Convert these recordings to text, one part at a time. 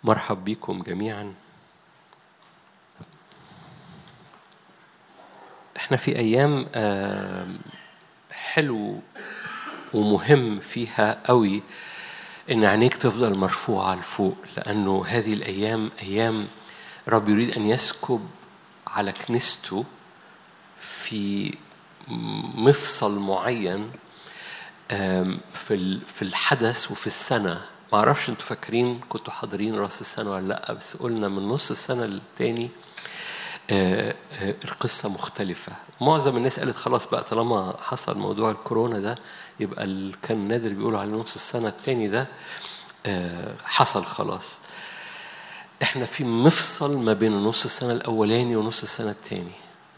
مرحب بكم جميعا احنا في ايام آم، حلو ومهم فيها قوي ان عينيك تفضل مرفوعه لفوق لانه هذه الايام ايام رب يريد ان يسكب على كنيسته في مفصل معين آم، في ال- في الحدث وفي السنه ما اعرفش انتوا فاكرين كنتوا حاضرين راس السنه ولا لا بس قلنا من نص السنه للتاني آه، آه، القصة مختلفة معظم الناس قالت خلاص بقى طالما حصل موضوع الكورونا ده يبقى اللي كان نادر بيقولوا على نص السنة التاني ده آه، حصل خلاص احنا في مفصل ما بين نص السنة الأولاني ونص السنة التاني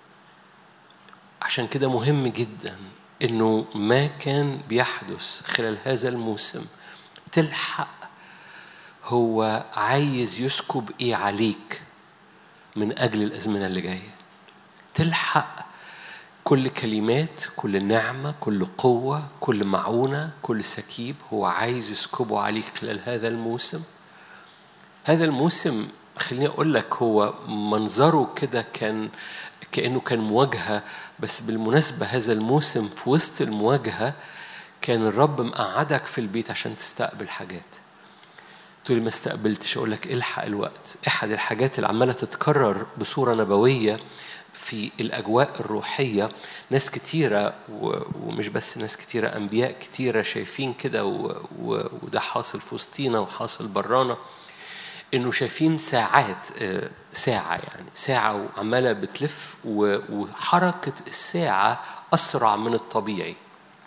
عشان كده مهم جدا انه ما كان بيحدث خلال هذا الموسم تلحق هو عايز يسكب ايه عليك من أجل الأزمنة اللي جاية تلحق كل كلمات كل نعمة كل قوة كل معونة كل سكيب هو عايز يسكبه عليك خلال هذا الموسم هذا الموسم خليني أقول لك هو منظره كده كان كأنه كان مواجهة بس بالمناسبة هذا الموسم في وسط المواجهة كان الرب مقعدك في البيت عشان تستقبل حاجات تقولي ما استقبلتش اقول لك الحق الوقت احد الحاجات اللي عماله تتكرر بصوره نبويه في الاجواء الروحيه ناس كتيره و- ومش بس ناس كتيره انبياء كتيره شايفين كده و- و- وده حاصل في وسطينا وحاصل برانا انه شايفين ساعات آه، ساعه يعني ساعه وعماله بتلف و- وحركه الساعه اسرع من الطبيعي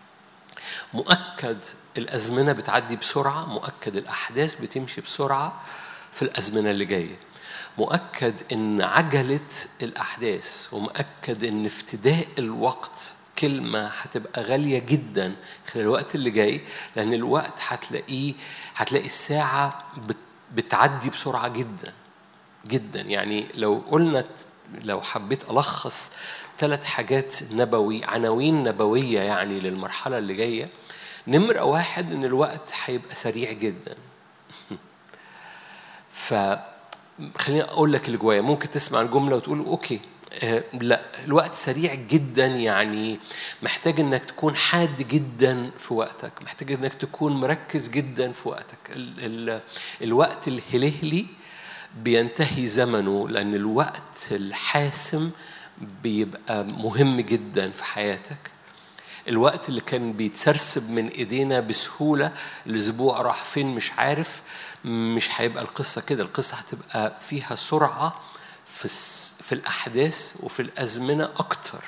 مؤكد الأزمنة بتعدي بسرعة مؤكد الأحداث بتمشي بسرعة في الأزمنة اللي جاية مؤكد إن عجلة الأحداث ومؤكد إن افتداء الوقت كلمة هتبقى غالية جدا خلال الوقت اللي جاي لأن الوقت هتلاقيه هتلاقي الساعة بت- بتعدي بسرعة جدا جدا يعني لو قلنا لو حبيت ألخص ثلاث حاجات نبوي عناوين نبوية يعني للمرحلة اللي جاية نمرة واحد إن الوقت هيبقى سريع جدا ف خليني أقول لك اللي جوايا ممكن تسمع الجملة وتقول أوكي آه، لا الوقت سريع جدا يعني محتاج انك تكون حاد جدا في وقتك محتاج انك تكون مركز جدا في وقتك ال ال الوقت الهلهلي بينتهي زمنه لأن الوقت الحاسم بيبقى مهم جدا في حياتك الوقت اللي كان بيتسرسب من ايدينا بسهولة الأسبوع راح فين مش عارف مش هيبقى القصة كده القصة هتبقى فيها سرعة في, الس- في الأحداث وفي الأزمنة أكتر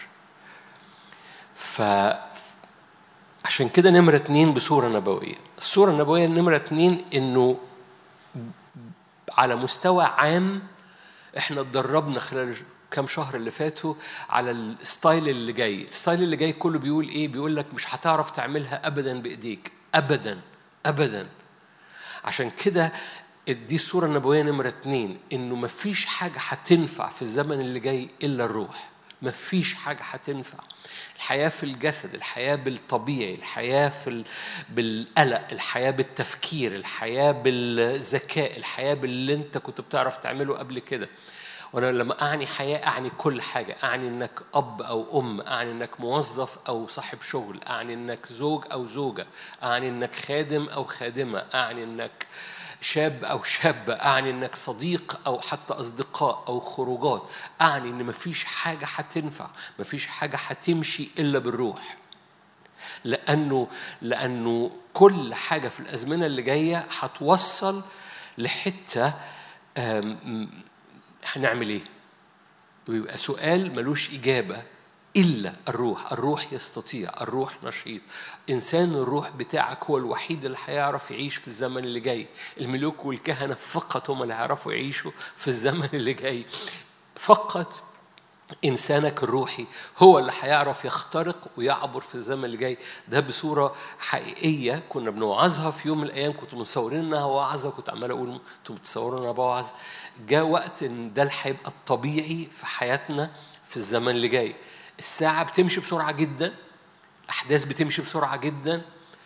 ف عشان كده نمرة اتنين بصورة نبوية الصورة النبوية نمرة اتنين إنه على مستوى عام احنا اتدربنا خلال كام شهر اللي فاتوا على الستايل اللي جاي الستايل اللي جاي كله بيقول ايه بيقول لك مش هتعرف تعملها ابدا بايديك ابدا ابدا عشان كده دي الصورة النبوية نمرة اتنين إنه مفيش حاجة هتنفع في الزمن اللي جاي إلا الروح مفيش حاجة هتنفع الحياة في الجسد الحياة بالطبيعي الحياة في ال... بالقلق الحياة بالتفكير الحياة بالذكاء الحياة باللي انت كنت بتعرف تعمله قبل كده وانا لما اعني حياه اعني كل حاجه اعني انك اب او ام اعني انك موظف او صاحب شغل اعني انك زوج او زوجه اعني انك خادم او خادمه اعني انك شاب او شابه اعني انك صديق او حتى اصدقاء او خروجات اعني ان مفيش حاجه هتنفع مفيش حاجه هتمشي الا بالروح لانه لانه كل حاجه في الازمنه اللي جايه هتوصل لحته آم، هنعمل ايه؟ ويبقى سؤال ملوش إجابة إلا الروح الروح يستطيع الروح نشيط إنسان الروح بتاعك هو الوحيد اللي هيعرف يعيش في الزمن اللي جاي الملوك والكهنة فقط هم اللي هيعرفوا يعيشوا في الزمن اللي جاي فقط إنسانك الروحي هو اللي هيعرف يخترق ويعبر في الزمن اللي جاي ده بصورة حقيقية كنا بنوعظها في يوم من الأيام كنتوا متصورين إنها وعظة كنت عمال أقول أنتوا متصورين إن أنا بوعظ جاء وقت إن ده اللي هيبقى الطبيعي في حياتنا في الزمن اللي جاي الساعة بتمشي بسرعة جدا الأحداث بتمشي بسرعة جدا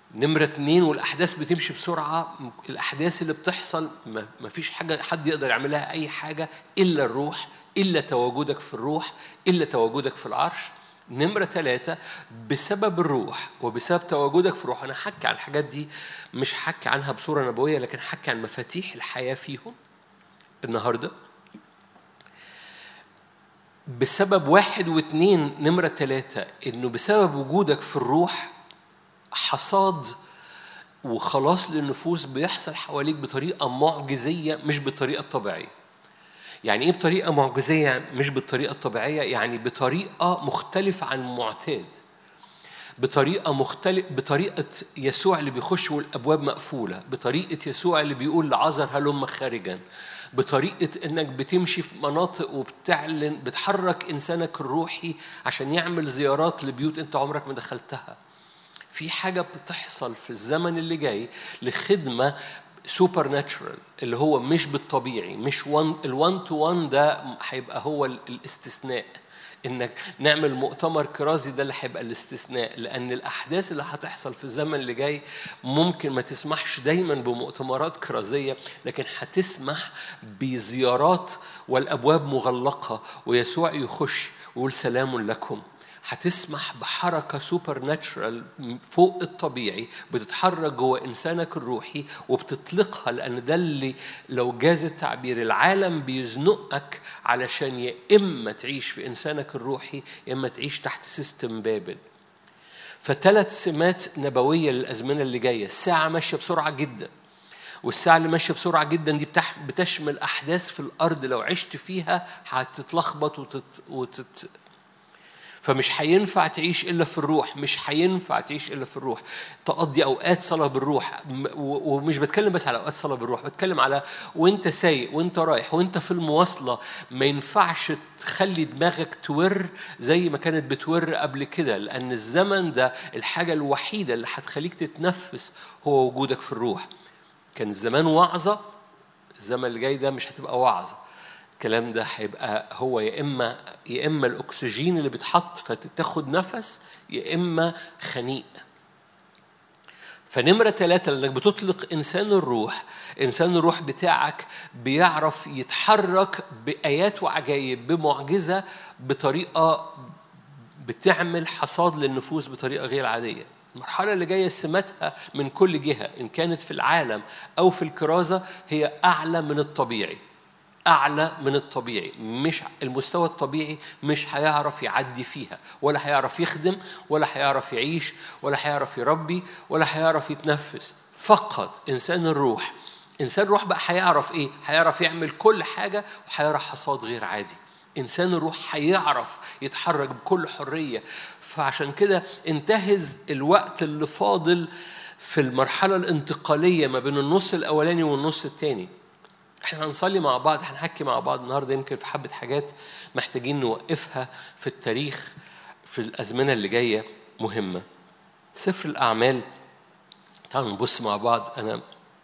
نمرة اتنين والأحداث بتمشي بسرعة الأحداث اللي بتحصل ما فيش حاجة حد يقدر يعملها أي حاجة إلا الروح إلا تواجدك في الروح إلا تواجدك في العرش نمرة ثلاثة بسبب الروح وبسبب تواجدك في الروح أنا حكي عن الحاجات دي مش حكي عنها بصورة نبوية لكن حكي عن مفاتيح الحياة فيهم النهاردة بسبب واحد واثنين نمرة ثلاثة إنه بسبب وجودك في الروح حصاد وخلاص للنفوس بيحصل حواليك بطريقة معجزية مش بالطريقة الطبيعية يعني ايه بطريقه معجزيه مش بالطريقه الطبيعيه يعني بطريقه مختلفه عن المعتاد بطريقة مختلف بطريقة يسوع اللي بيخش والأبواب مقفولة بطريقة يسوع اللي بيقول لعذر هلم خارجا بطريقة إنك بتمشي في مناطق وبتعلن بتحرك إنسانك الروحي عشان يعمل زيارات لبيوت أنت عمرك ما دخلتها في حاجة بتحصل في الزمن اللي جاي لخدمة سوبر ناتشورال اللي هو مش بالطبيعي مش وان الوان تو وان ده هيبقى هو الاستثناء انك نعمل مؤتمر كرازي ده اللي هيبقى الاستثناء لان الاحداث اللي هتحصل في الزمن اللي جاي ممكن ما تسمحش دايما بمؤتمرات كرازيه لكن هتسمح بزيارات والابواب مغلقه ويسوع يخش ويقول سلام لكم هتسمح بحركة سوبر ناتشرال فوق الطبيعي بتتحرك جوه إنسانك الروحي وبتطلقها لأن ده اللي لو جاز التعبير العالم بيزنقك علشان يا إما تعيش في إنسانك الروحي يا إما تعيش تحت سيستم بابل فثلاث سمات نبوية للأزمنة اللي جاية الساعة ماشية بسرعة جدا والساعة اللي ماشية بسرعة جدا دي بتشمل أحداث في الأرض لو عشت فيها هتتلخبط وتت... وتت... فمش هينفع تعيش الا في الروح مش هينفع تعيش الا في الروح تقضي اوقات صلاه بالروح ومش بتكلم بس على اوقات صلاه بالروح بتكلم على وانت سايق وانت رايح وانت في المواصله ما ينفعش تخلي دماغك تور زي ما كانت بتور قبل كده لان الزمن ده الحاجه الوحيده اللي هتخليك تتنفس هو وجودك في الروح كان زمان وعظه الزمن اللي جاي ده مش هتبقى وعظه الكلام ده هيبقى هو يا اما يا اما الاكسجين اللي بيتحط فتاخد نفس يا اما خنيق فنمرة ثلاثة لأنك بتطلق إنسان الروح إنسان الروح بتاعك بيعرف يتحرك بآيات وعجائب بمعجزة بطريقة بتعمل حصاد للنفوس بطريقة غير عادية المرحلة اللي جاية سماتها من كل جهة إن كانت في العالم أو في الكرازة هي أعلى من الطبيعي أعلى من الطبيعي مش المستوى الطبيعي مش هيعرف يعدي فيها ولا هيعرف يخدم ولا هيعرف يعيش ولا هيعرف يربي ولا هيعرف يتنفس فقط إنسان الروح إنسان الروح بقى هيعرف إيه؟ هيعرف يعمل كل حاجة وهيرى حصاد غير عادي إنسان الروح هيعرف يتحرك بكل حرية فعشان كده انتهز الوقت اللي فاضل في المرحلة الانتقالية ما بين النص الأولاني والنص الثاني احنا هنصلي مع بعض هنحكي مع بعض النهارده يمكن في حبه حاجات محتاجين نوقفها في التاريخ في الازمنه اللي جايه مهمه سفر الاعمال تعالوا نبص مع بعض انا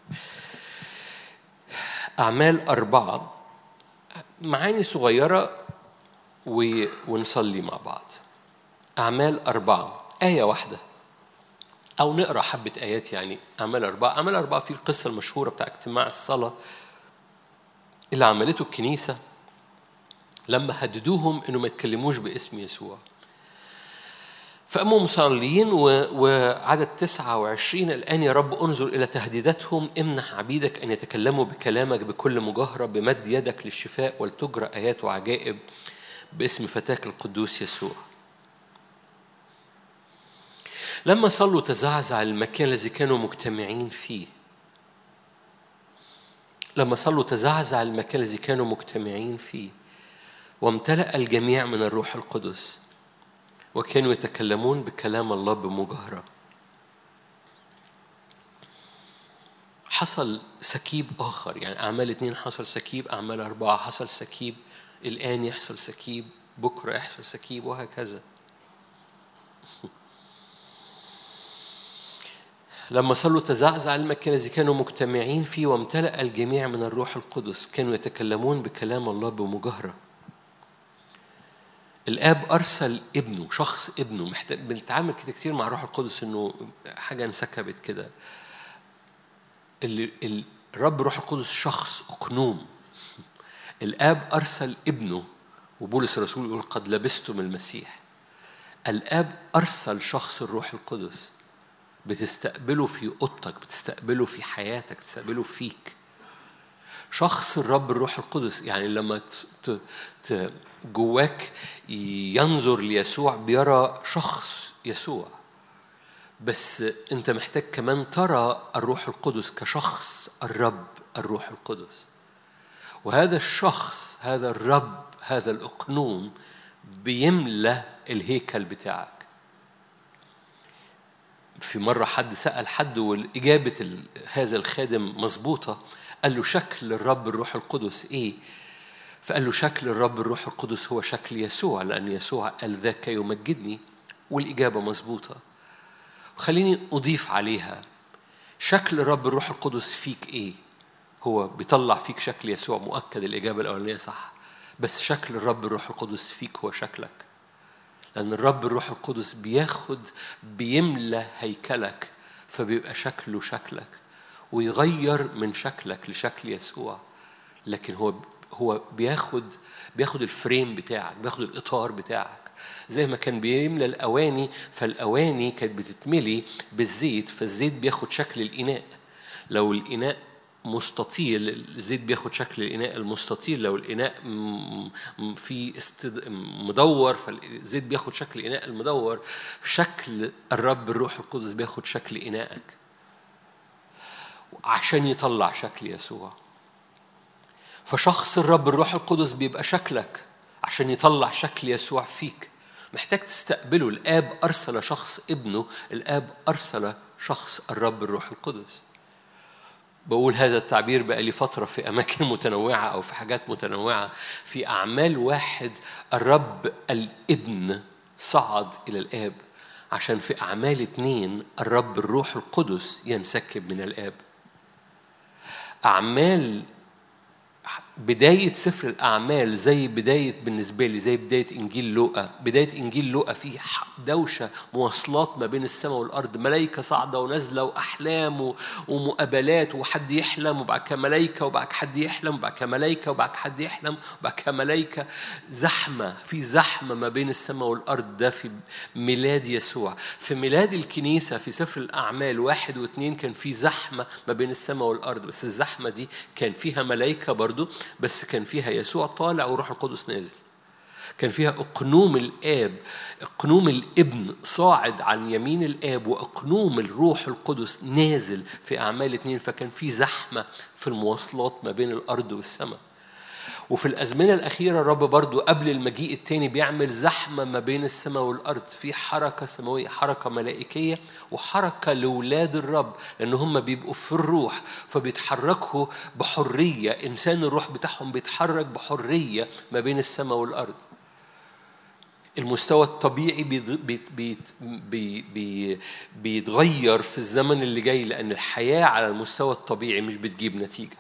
اعمال اربعه معاني صغيره و... ونصلي مع بعض اعمال اربعه ايه واحده أو نقرأ حبة آيات يعني أعمال أربعة أعمال أربعة في القصة المشهورة بتاع اجتماع الصلاة اللي عملته الكنيسة لما هددوهم انه ما يتكلموش باسم يسوع فقاموا مصليين وعدد 29 الآن يا رب انظر إلى تهديداتهم امنح عبيدك أن يتكلموا بكلامك بكل مجاهرة بمد يدك للشفاء ولتجرى آيات وعجائب باسم فتاك القدوس يسوع لما صلوا تزعزع المكان الذي كانوا مجتمعين فيه لما صلوا تزعزع المكان الذي كانوا مجتمعين فيه وامتلأ الجميع من الروح القدس وكانوا يتكلمون بكلام الله بمجاهرة حصل سكيب آخر يعني أعمال اثنين حصل سكيب أعمال أربعة حصل سكيب الآن يحصل سكيب بكرة يحصل سكيب وهكذا لما صلوا تزعزع المكان الذي كانوا مجتمعين فيه وامتلأ الجميع من الروح القدس كانوا يتكلمون بكلام الله بمجاهرة الاب ارسل ابنه شخص ابنه محتاج بنتعامل كده كتير مع الروح القدس انه حاجه انسكبت كده اللي الرب روح القدس شخص اقنوم الاب ارسل ابنه وبولس الرسول يقول قد لبستم المسيح الاب ارسل شخص الروح القدس بتستقبله في اوضتك بتستقبله في حياتك بتستقبله فيك شخص الرب الروح القدس يعني لما ت... ت... جواك ينظر ليسوع بيرى شخص يسوع بس انت محتاج كمان ترى الروح القدس كشخص الرب الروح القدس وهذا الشخص هذا الرب هذا الاقنوم بيملى الهيكل بتاعك في مرة حد سأل حد والإجابة هذا الخادم مظبوطة قال له شكل الرب الروح القدس إيه؟ فقال له شكل الرب الروح القدس هو شكل يسوع لأن يسوع قال ذاك يمجدني والإجابة مظبوطة خليني أضيف عليها شكل الرب الروح القدس فيك إيه؟ هو بيطلع فيك شكل يسوع مؤكد الإجابة الأولانية صح بس شكل الرب الروح القدس فيك هو شكلك لأن الرب الروح القدس بياخد بيملى هيكلك فبيبقى شكله شكلك ويغير من شكلك لشكل يسوع لكن هو هو بياخد بياخد الفريم بتاعك بياخد الإطار بتاعك زي ما كان بيملى الأواني فالأواني كانت بتتملي بالزيت فالزيت بياخد شكل الإناء لو الإناء مستطيل الزيت بياخد شكل الإناء المستطيل لو الإناء في استد... مدور فالزيت بياخد شكل الإناء المدور شكل الرب الروح القدس بياخد شكل إناءك عشان يطلع شكل يسوع فشخص الرب الروح القدس بيبقى شكلك عشان يطلع شكل يسوع فيك محتاج تستقبله الآب أرسل شخص ابنه الآب أرسل شخص الرب الروح القدس بقول هذا التعبير بقى لي فترة في أماكن متنوعة أو في حاجات متنوعة في أعمال واحد الرب الابن صعد إلى الآب عشان في أعمال اتنين الرب الروح القدس ينسكب من الآب أعمال بداية سفر الأعمال زي بداية بالنسبة لي زي بداية إنجيل لوقا بداية إنجيل لوقا في دوشة مواصلات ما بين السماء والأرض ملايكة صاعدة ونازلة وأحلام ومقابلات وحد يحلم وبعد كده ملايكة وبعد حد يحلم وبعد كده ملايكة وبعد حد يحلم وبعد كده ملايكة زحمة في زحمة ما بين السماء والأرض ده في ميلاد يسوع في ميلاد الكنيسة في سفر الأعمال واحد واثنين كان في زحمة ما بين السماء والأرض بس الزحمة دي كان فيها ملايكة برضو بس كان فيها يسوع طالع وروح القدس نازل كان فيها اقنوم الاب اقنوم الابن صاعد عن يمين الاب واقنوم الروح القدس نازل في اعمال اتنين فكان في زحمه في المواصلات ما بين الارض والسماء وفي الأزمنة الأخيرة الرب برضو قبل المجيء التاني بيعمل زحمة ما بين السماء والأرض في حركة سماوية حركة ملائكية وحركة لولاد الرب لأن هم بيبقوا في الروح فبيتحركوا بحرية إنسان الروح بتاعهم بيتحرك بحرية ما بين السماء والأرض المستوى الطبيعي بيت بيت بيت بيتغير في الزمن اللي جاي لأن الحياة على المستوى الطبيعي مش بتجيب نتيجة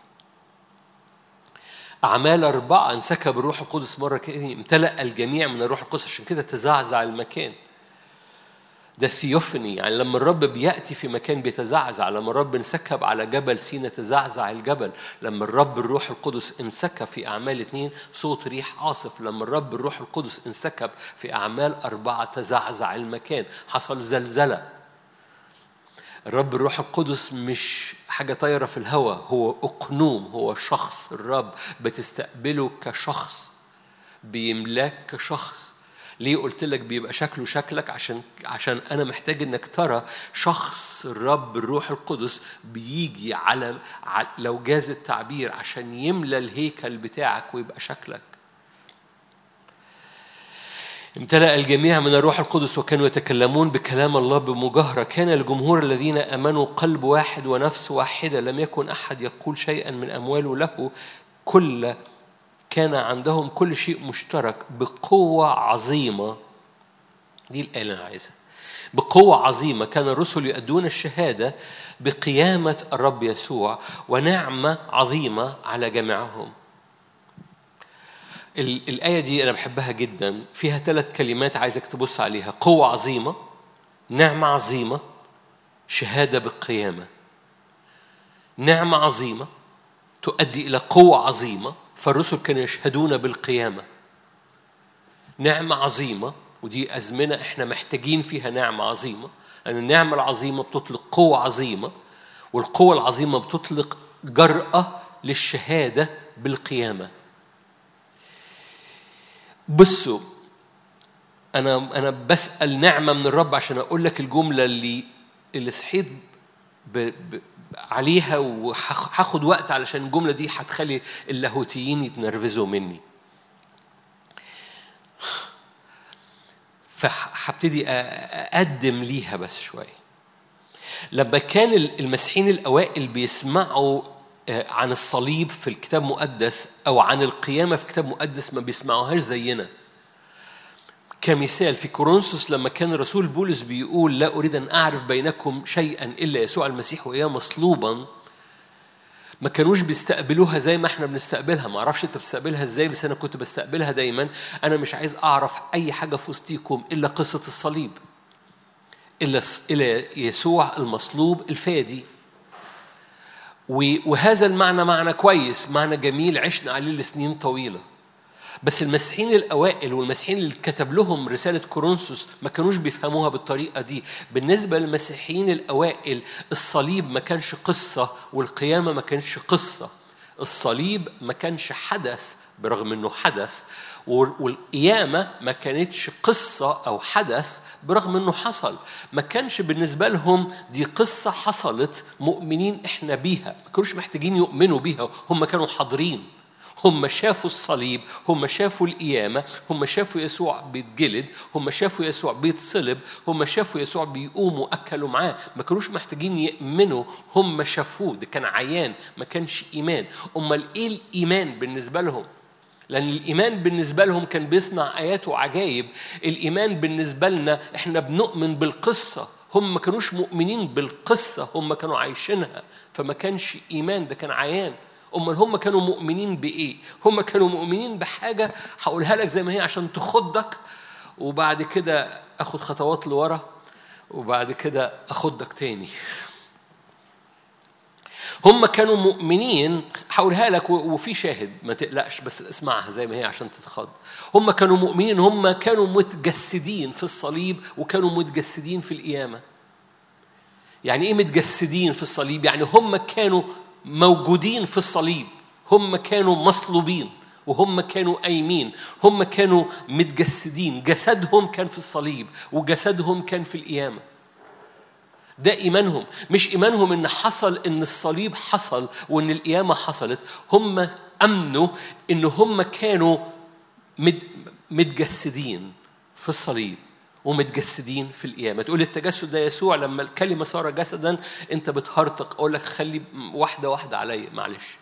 أعمال أربعة انسكب الروح القدس مرة كده امتلأ الجميع من الروح القدس عشان كده تزعزع المكان ده ثيوفني يعني لما الرب بيأتي في مكان بيتزعزع لما الرب انسكب على جبل سينا تزعزع الجبل لما الرب الروح القدس انسكب في أعمال اثنين صوت ريح عاصف لما الرب الروح القدس انسكب في أعمال أربعة تزعزع المكان حصل زلزلة الرب الروح القدس مش حاجة طايرة في الهواء هو أقنوم هو شخص الرب بتستقبله كشخص بيملاك كشخص ليه قلت لك بيبقى شكله شكلك عشان عشان انا محتاج انك ترى شخص الرب الروح القدس بيجي على لو جاز التعبير عشان يملى الهيكل بتاعك ويبقى شكلك امتلأ الجميع من الروح القدس وكانوا يتكلمون بكلام الله بمجاهرة كان الجمهور الذين آمنوا قلب واحد ونفس واحدة لم يكن أحد يقول شيئا من أمواله له كل كان عندهم كل شيء مشترك بقوة عظيمة دي الآية اللي أنا عايزها بقوة عظيمة كان الرسل يؤدون الشهادة بقيامة الرب يسوع ونعمة عظيمة على جميعهم الآية دي أنا بحبها جدا فيها ثلاث كلمات عايزك تبص عليها قوة عظيمة نعمة عظيمة شهادة بالقيامة نعمة عظيمة تؤدي إلى قوة عظيمة فالرسل كانوا يشهدون بالقيامة نعمة عظيمة ودي أزمنة إحنا محتاجين فيها نعمة عظيمة لأن النعمة العظيمة بتطلق قوة عظيمة والقوة العظيمة بتطلق جرأة للشهادة بالقيامة بصوا أنا أنا بسأل نعمة من الرب عشان أقول لك الجملة اللي اللي صحيت ب... ب... عليها وهاخد وقت علشان الجملة دي هتخلي اللاهوتيين يتنرفزوا مني. فهبتدي أقدم ليها بس شوية. لما كان المسيحيين الأوائل بيسمعوا عن الصليب في الكتاب المقدس أو عن القيامة في الكتاب المقدس ما بيسمعوهاش زينا. كمثال في كورنثوس لما كان الرسول بولس بيقول لا أريد أن أعرف بينكم شيئا إلا يسوع المسيح وإياه مصلوبا ما كانوش بيستقبلوها زي ما احنا بنستقبلها ما اعرفش انت بتستقبلها ازاي بس انا كنت بستقبلها دايما انا مش عايز اعرف اي حاجه في وسطيكم الا قصه الصليب الا الا يسوع المصلوب الفادي وهذا المعنى معنى كويس معنى جميل عشنا عليه لسنين طويله بس المسيحيين الاوائل والمسيحيين اللي كتب لهم رساله كورنثوس ما كانوش بيفهموها بالطريقه دي بالنسبه للمسيحيين الاوائل الصليب ما كانش قصه والقيامه ما كانش قصه الصليب ما كانش حدث برغم انه حدث والقيامة ما كانتش قصة أو حدث برغم إنه حصل ما كانش بالنسبة لهم دي قصة حصلت مؤمنين إحنا بيها ما كانوش محتاجين يؤمنوا بيها هم كانوا حاضرين هم شافوا الصليب هم شافوا القيامة هم شافوا يسوع بيتجلد هم شافوا يسوع بيتصلب هم شافوا يسوع بيقوم وأكلوا معاه ما كانوش محتاجين يؤمنوا هم شافوه ده كان عيان ما كانش إيمان أمال إيه الإيمان بالنسبة لهم لأن الإيمان بالنسبة لهم كان بيصنع آيات وعجائب الإيمان بالنسبة لنا إحنا بنؤمن بالقصة هم ما كانوش مؤمنين بالقصة هم كانوا عايشينها فما كانش إيمان ده كان عيان امال هم كانوا مؤمنين بايه هم كانوا مؤمنين بحاجه هقولها لك زي ما هي عشان تخضك وبعد كده اخد خطوات لورا وبعد كده اخدك تاني هم كانوا مؤمنين هقولها لك وفي شاهد ما تقلقش بس اسمعها زي ما هي عشان تتخض هم كانوا مؤمنين هم كانوا متجسدين في الصليب وكانوا متجسدين في القيامه يعني ايه متجسدين في الصليب يعني هم كانوا موجودين في الصليب هم كانوا مصلوبين وهم كانوا قايمين هم كانوا متجسدين جسدهم كان في الصليب وجسدهم كان في القيامه ده ايمانهم مش ايمانهم ان حصل ان الصليب حصل وان القيامه حصلت هم امنوا ان هم كانوا متجسدين في الصليب ومتجسدين في القيامة تقول التجسد ده يسوع لما الكلمة صار جسدا أنت بتهرطق أقول لك خلي واحدة واحدة عليا معلش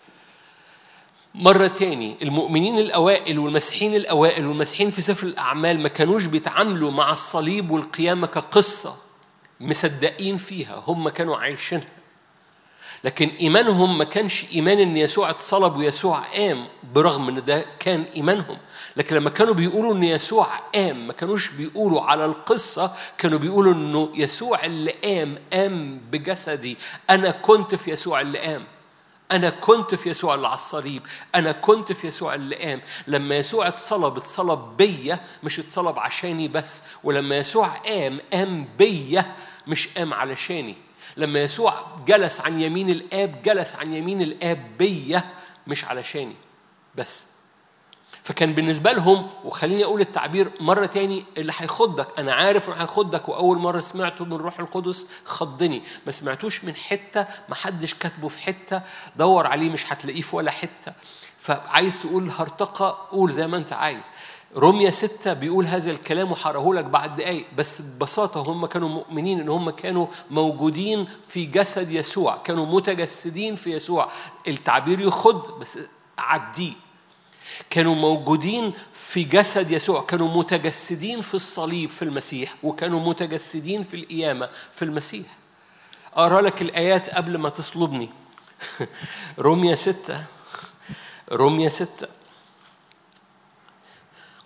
مرة تاني المؤمنين الأوائل والمسيحيين الأوائل والمسيحيين في سفر الأعمال ما كانوش بيتعاملوا مع الصليب والقيامة كقصة مصدقين فيها هم كانوا عايشينها لكن إيمانهم ما كانش إيمان إن يسوع اتصلب ويسوع قام برغم إن ده كان إيمانهم لكن لما كانوا بيقولوا إن يسوع قام ما كانوش بيقولوا على القصة كانوا بيقولوا إنه يسوع اللي قام قام بجسدي أنا كنت في يسوع اللي قام أنا كنت في يسوع اللي على الصليب أنا كنت في يسوع اللي قام لما يسوع اتصلب اتصلب بيا مش اتصلب عشاني بس ولما يسوع قام قام بيا مش قام علشاني لما يسوع جلس عن يمين الآب جلس عن يمين الآب بيا مش علشاني بس فكان بالنسبة لهم وخليني أقول التعبير مرة تاني اللي هيخضك أنا عارف إنه هيخضك وأول مرة سمعته من الروح القدس خضني ما سمعتوش من حتة ما حدش كاتبه في حتة دور عليه مش هتلاقيه في ولا حتة فعايز تقول هرطقة قول زي ما أنت عايز روميا ستة بيقول هذا الكلام وحرهه لك بعد دقايق بس ببساطة هم كانوا مؤمنين إن هم كانوا موجودين في جسد يسوع كانوا متجسدين في يسوع التعبير يخض بس عديه كانوا موجودين في جسد يسوع كانوا متجسدين في الصليب في المسيح وكانوا متجسدين في القيامة في المسيح أقرأ لك الآيات قبل ما تصلبني روميا ستة روميا ستة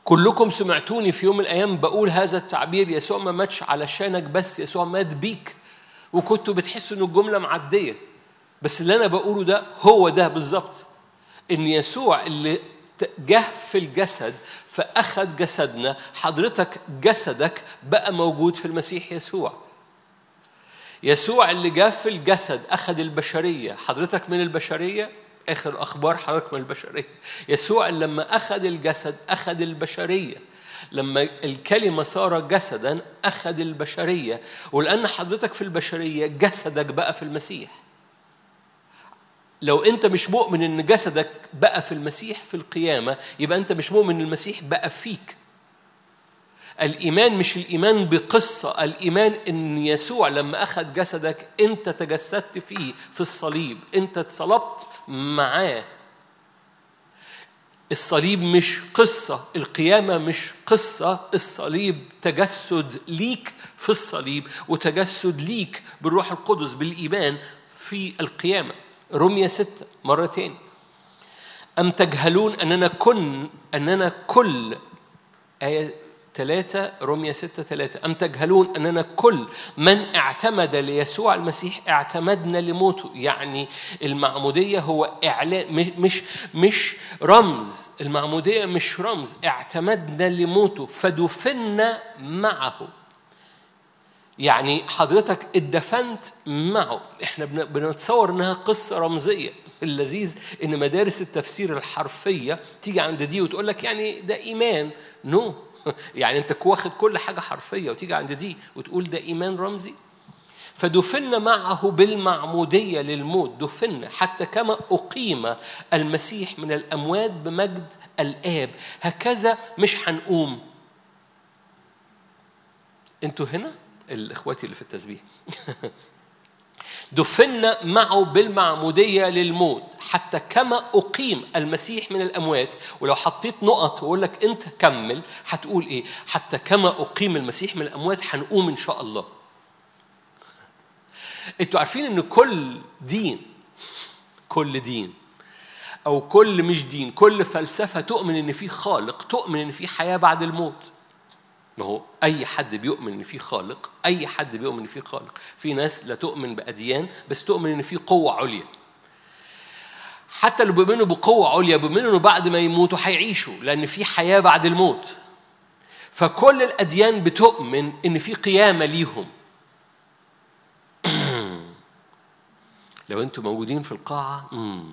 كلكم سمعتوني في يوم من الايام بقول هذا التعبير يسوع ما ماتش علشانك بس يسوع مات بيك وكنتوا بتحسوا ان الجمله معديه بس اللي انا بقوله ده هو ده بالظبط ان يسوع اللي جه في الجسد فاخذ جسدنا حضرتك جسدك بقى موجود في المسيح يسوع يسوع اللي جه في الجسد اخذ البشريه حضرتك من البشريه اخر اخبار حضرتك من البشريه يسوع لما اخذ الجسد اخذ البشريه لما الكلمة صار جسدا أخذ البشرية ولأن حضرتك في البشرية جسدك بقى في المسيح لو أنت مش مؤمن إن جسدك بقى في المسيح في القيامة يبقى أنت مش مؤمن إن المسيح بقى فيك الإيمان مش الإيمان بقصة الإيمان إن يسوع لما أخذ جسدك أنت تجسدت فيه في الصليب أنت اتصلبت معاه الصليب مش قصة القيامة مش قصة الصليب تجسد ليك في الصليب وتجسد ليك بالروح القدس بالإيمان في القيامة رمية ستة مرتين أم تجهلون أننا كن أننا كل آية ثلاثة رمية ستة ثلاثة أم تجهلون أننا كل من اعتمد ليسوع المسيح اعتمدنا لموته يعني المعمودية هو إعلان مش مش رمز المعمودية مش رمز اعتمدنا لموته فدفنا معه يعني حضرتك اتدفنت معه احنا بنتصور انها قصة رمزية اللذيذ ان مدارس التفسير الحرفية تيجي عند دي وتقول لك يعني ده ايمان نو no. يعني انت واخد كل حاجه حرفيه وتيجي عند دي وتقول ده ايمان رمزي فدفنا معه بالمعموديه للموت دفنا حتى كما اقيم المسيح من الاموات بمجد الاب هكذا مش هنقوم انتوا هنا الاخواتي اللي في التسبيح دفنا معه بالمعمودية للموت حتى كما أقيم المسيح من الأموات ولو حطيت نقط وأقول لك أنت كمل هتقول إيه حتى كما أقيم المسيح من الأموات هنقوم إن شاء الله أنتوا عارفين إن كل دين كل دين أو كل مش دين كل فلسفة تؤمن إن في خالق تؤمن إن في حياة بعد الموت ما هو أي حد بيؤمن إن في خالق أي حد بيؤمن إن في خالق في ناس لا تؤمن بأديان بس تؤمن إن في قوة عليا حتى اللي بيؤمنوا بقوة عليا بيؤمنوا إنه بعد ما يموتوا هيعيشوا لأن في حياة بعد الموت فكل الأديان بتؤمن إن في قيامة ليهم لو أنتم موجودين في القاعة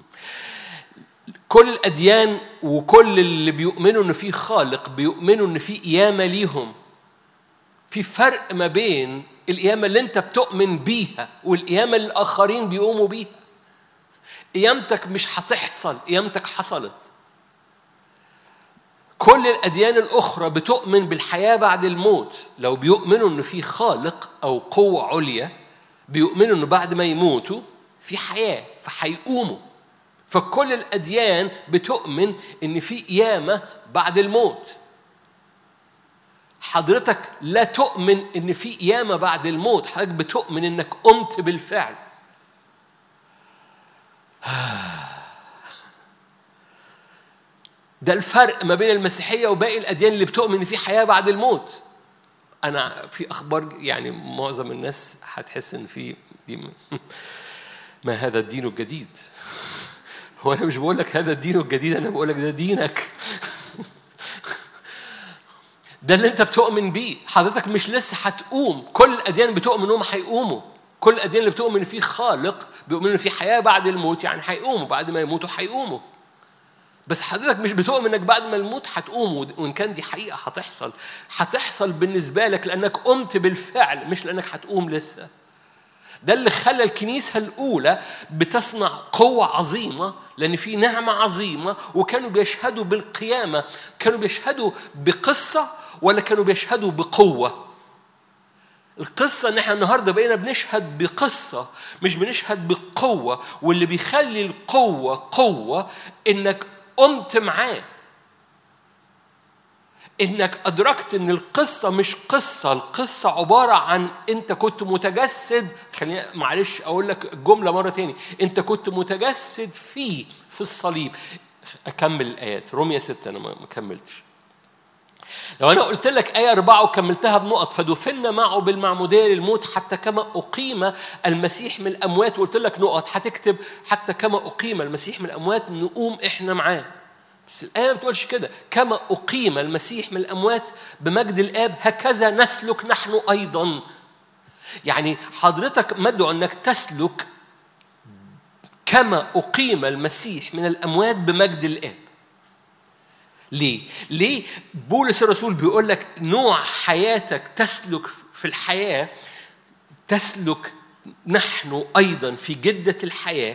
كل الأديان وكل اللي بيؤمنوا إن في خالق بيؤمنوا إن في قيامة ليهم في فرق ما بين القيامة اللي أنت بتؤمن بيها والقيامة اللي الآخرين بيقوموا بيها قيامتك مش هتحصل قيامتك حصلت كل الأديان الأخرى بتؤمن بالحياة بعد الموت لو بيؤمنوا إن في خالق أو قوة عليا بيؤمنوا إنه بعد ما يموتوا في حياة فهيقوموا فكل الأديان بتؤمن إن في قيامة بعد الموت حضرتك لا تؤمن إن في قيامة بعد الموت حضرتك بتؤمن إنك قمت بالفعل ده الفرق ما بين المسيحية وباقي الأديان اللي بتؤمن إن في حياة بعد الموت أنا في أخبار يعني معظم الناس هتحس إن في دي ما هذا الدين الجديد هو انا مش بقول لك هذا الدين الجديد انا بقول لك ده دينك ده اللي انت بتؤمن بيه حضرتك مش لسه هتقوم كل الاديان بتؤمن انهم هيقوموا كل الاديان اللي بتؤمن في خالق بيؤمنوا في حياه بعد الموت يعني هيقوموا بعد ما يموتوا هيقوموا بس حضرتك مش بتؤمن انك بعد ما الموت هتقوم وان كان دي حقيقه هتحصل هتحصل بالنسبه لك لانك قمت بالفعل مش لانك هتقوم لسه ده اللي خلى الكنيسة الأولى بتصنع قوة عظيمة لأن في نعمة عظيمة وكانوا بيشهدوا بالقيامة كانوا بيشهدوا بقصة ولا كانوا بيشهدوا بقوة القصة إن إحنا النهاردة بقينا بنشهد بقصة مش بنشهد بقوة واللي بيخلي القوة قوة إنك قمت معاه انك ادركت ان القصه مش قصه القصه عباره عن انت كنت متجسد خليني معلش اقول لك الجمله مره تاني انت كنت متجسد فيه في الصليب اكمل الايات روميا ستة انا ما كملتش لو أنا قلت لك آية أربعة وكملتها بنقط فدفنا معه بالمعمودية للموت حتى كما أقيم المسيح من الأموات وقلت لك نقط هتكتب حتى كما أقيم المسيح من الأموات نقوم إحنا معاه بس الآية ما بتقولش كده كما أقيم المسيح من الأموات بمجد الآب هكذا نسلك نحن أيضا يعني حضرتك مدعو أنك تسلك كما أقيم المسيح من الأموات بمجد الآب ليه؟ ليه بولس الرسول بيقول لك نوع حياتك تسلك في الحياة تسلك نحن أيضا في جدة الحياة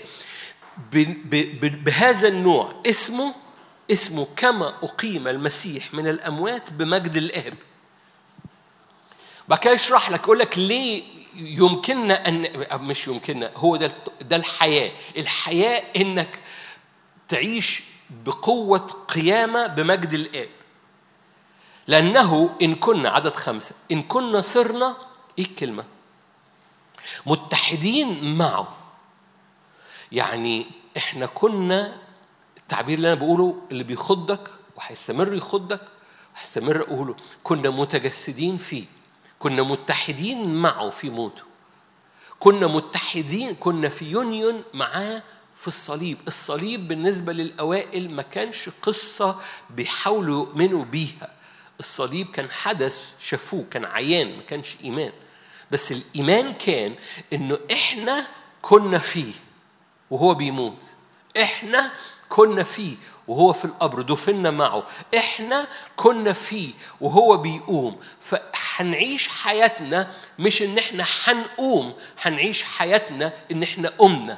بهذا النوع اسمه اسمه كما أقيم المسيح من الأموات بمجد الآب بعد كده يشرح لك يقول لك ليه يمكننا أن مش يمكننا هو ده ده الحياة الحياة إنك تعيش بقوة قيامة بمجد الآب لأنه إن كنا عدد خمسة إن كنا صرنا إيه الكلمة؟ متحدين معه يعني إحنا كنا التعبير اللي أنا بقوله اللي بيخضك وهيستمر يخضك وهيستمر أقوله كنا متجسدين فيه كنا متحدين معه في موته كنا متحدين كنا في يونيون معاه في الصليب الصليب بالنسبة للأوائل ما كانش قصة بيحاولوا يؤمنوا بيها الصليب كان حدث شافوه كان عيان ما كانش إيمان بس الإيمان كان إنه إحنا كنا فيه وهو بيموت إحنا كنا فيه وهو في القبر دفنا معه احنا كنا فيه وهو بيقوم فهنعيش حياتنا مش ان احنا هنقوم هنعيش حياتنا ان احنا قمنا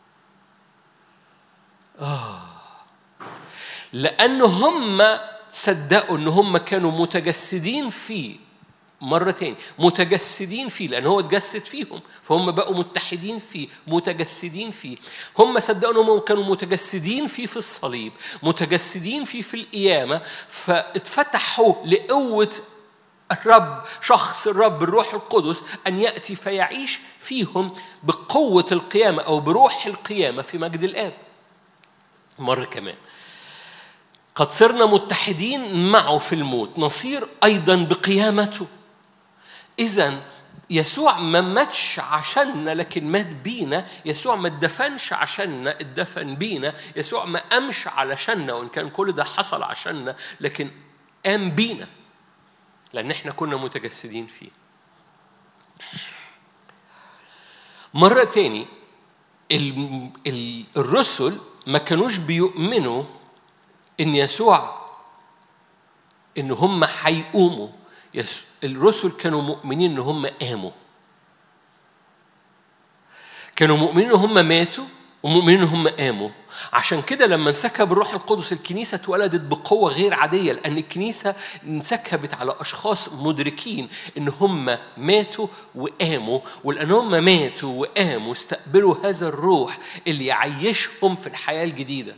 آه. لأن هم صدقوا إن هم كانوا متجسدين فيه مرة تاني متجسدين فيه لأن هو اتجسد فيهم فهم بقوا متحدين فيه متجسدين فيه هم صدقوا إنهم كانوا متجسدين فيه في الصليب متجسدين فيه في القيامة فاتفتحوا لقوة الرب شخص الرب الروح القدس أن يأتي فيعيش فيهم بقوة القيامة أو بروح القيامة في مجد الآب مرة كمان قد صرنا متحدين معه في الموت نصير أيضا بقيامته إذا يسوع ما ماتش عشاننا لكن مات بينا يسوع ما اتدفنش عشاننا اتدفن بينا يسوع ما قامش علشاننا وإن كان كل ده حصل عشاننا لكن قام بينا لأن احنا كنا متجسدين فيه مرة تاني الرسل ما كانوش بيؤمنوا ان يسوع ان هم هيقوموا الرسل كانوا مؤمنين ان هم قاموا كانوا مؤمنين ان هم ماتوا ومؤمنين ان هم قاموا عشان كده لما انسكب الروح القدس الكنيسه اتولدت بقوه غير عاديه لان الكنيسه انسكبت على اشخاص مدركين ان هم ماتوا وقاموا ولان هم ماتوا وقاموا استقبلوا هذا الروح اللي يعيشهم في الحياه الجديده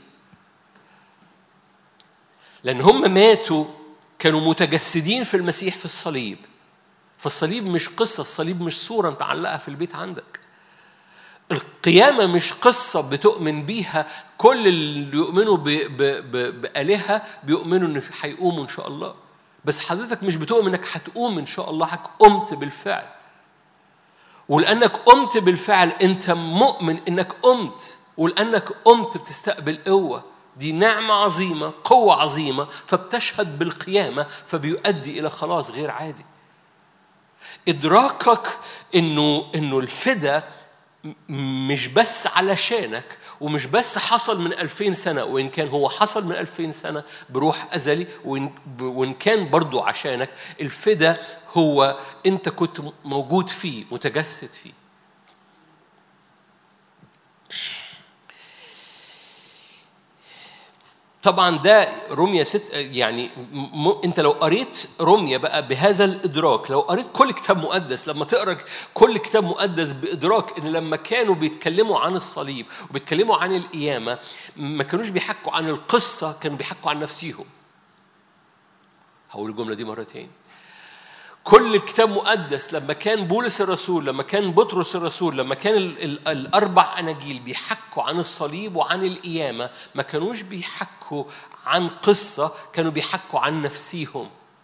لان هم ماتوا كانوا متجسدين في المسيح في الصليب فالصليب مش قصه الصليب مش صوره انت معلقها في البيت عندك القيامة مش قصة بتؤمن بيها كل اللي يؤمنوا بآلهة بيؤمنوا إن هيقوموا إن شاء الله بس حضرتك مش بتؤمن إنك هتقوم إن شاء الله قمت بالفعل ولأنك قمت بالفعل أنت مؤمن إنك قمت ولأنك قمت بتستقبل قوة دي نعمة عظيمة قوة عظيمة فبتشهد بالقيامة فبيؤدي إلى خلاص غير عادي إدراكك إنه إنه الفدا مش بس علشانك ومش بس حصل من ألفين سنة وإن كان هو حصل من ألفين سنة بروح أزلي وإن كان برضو عشانك الفدا هو أنت كنت موجود فيه متجسد فيه طبعا ده رمية ست يعني م... انت لو قريت رمية بقى بهذا الادراك لو قريت كل كتاب مقدس لما تقرا كل كتاب مقدس بادراك ان لما كانوا بيتكلموا عن الصليب وبيتكلموا عن القيامه ما كانوش بيحكوا عن القصه كانوا بيحكوا عن نفسيهم هقول الجمله دي مره تاني كل الكتاب مقدس لما كان بولس الرسول لما كان بطرس الرسول لما كان ال ال الاربع اناجيل بيحكوا عن الصليب وعن القيامه ما كانوش بيحكوا عن قصه كانوا بيحكوا عن نفسيهم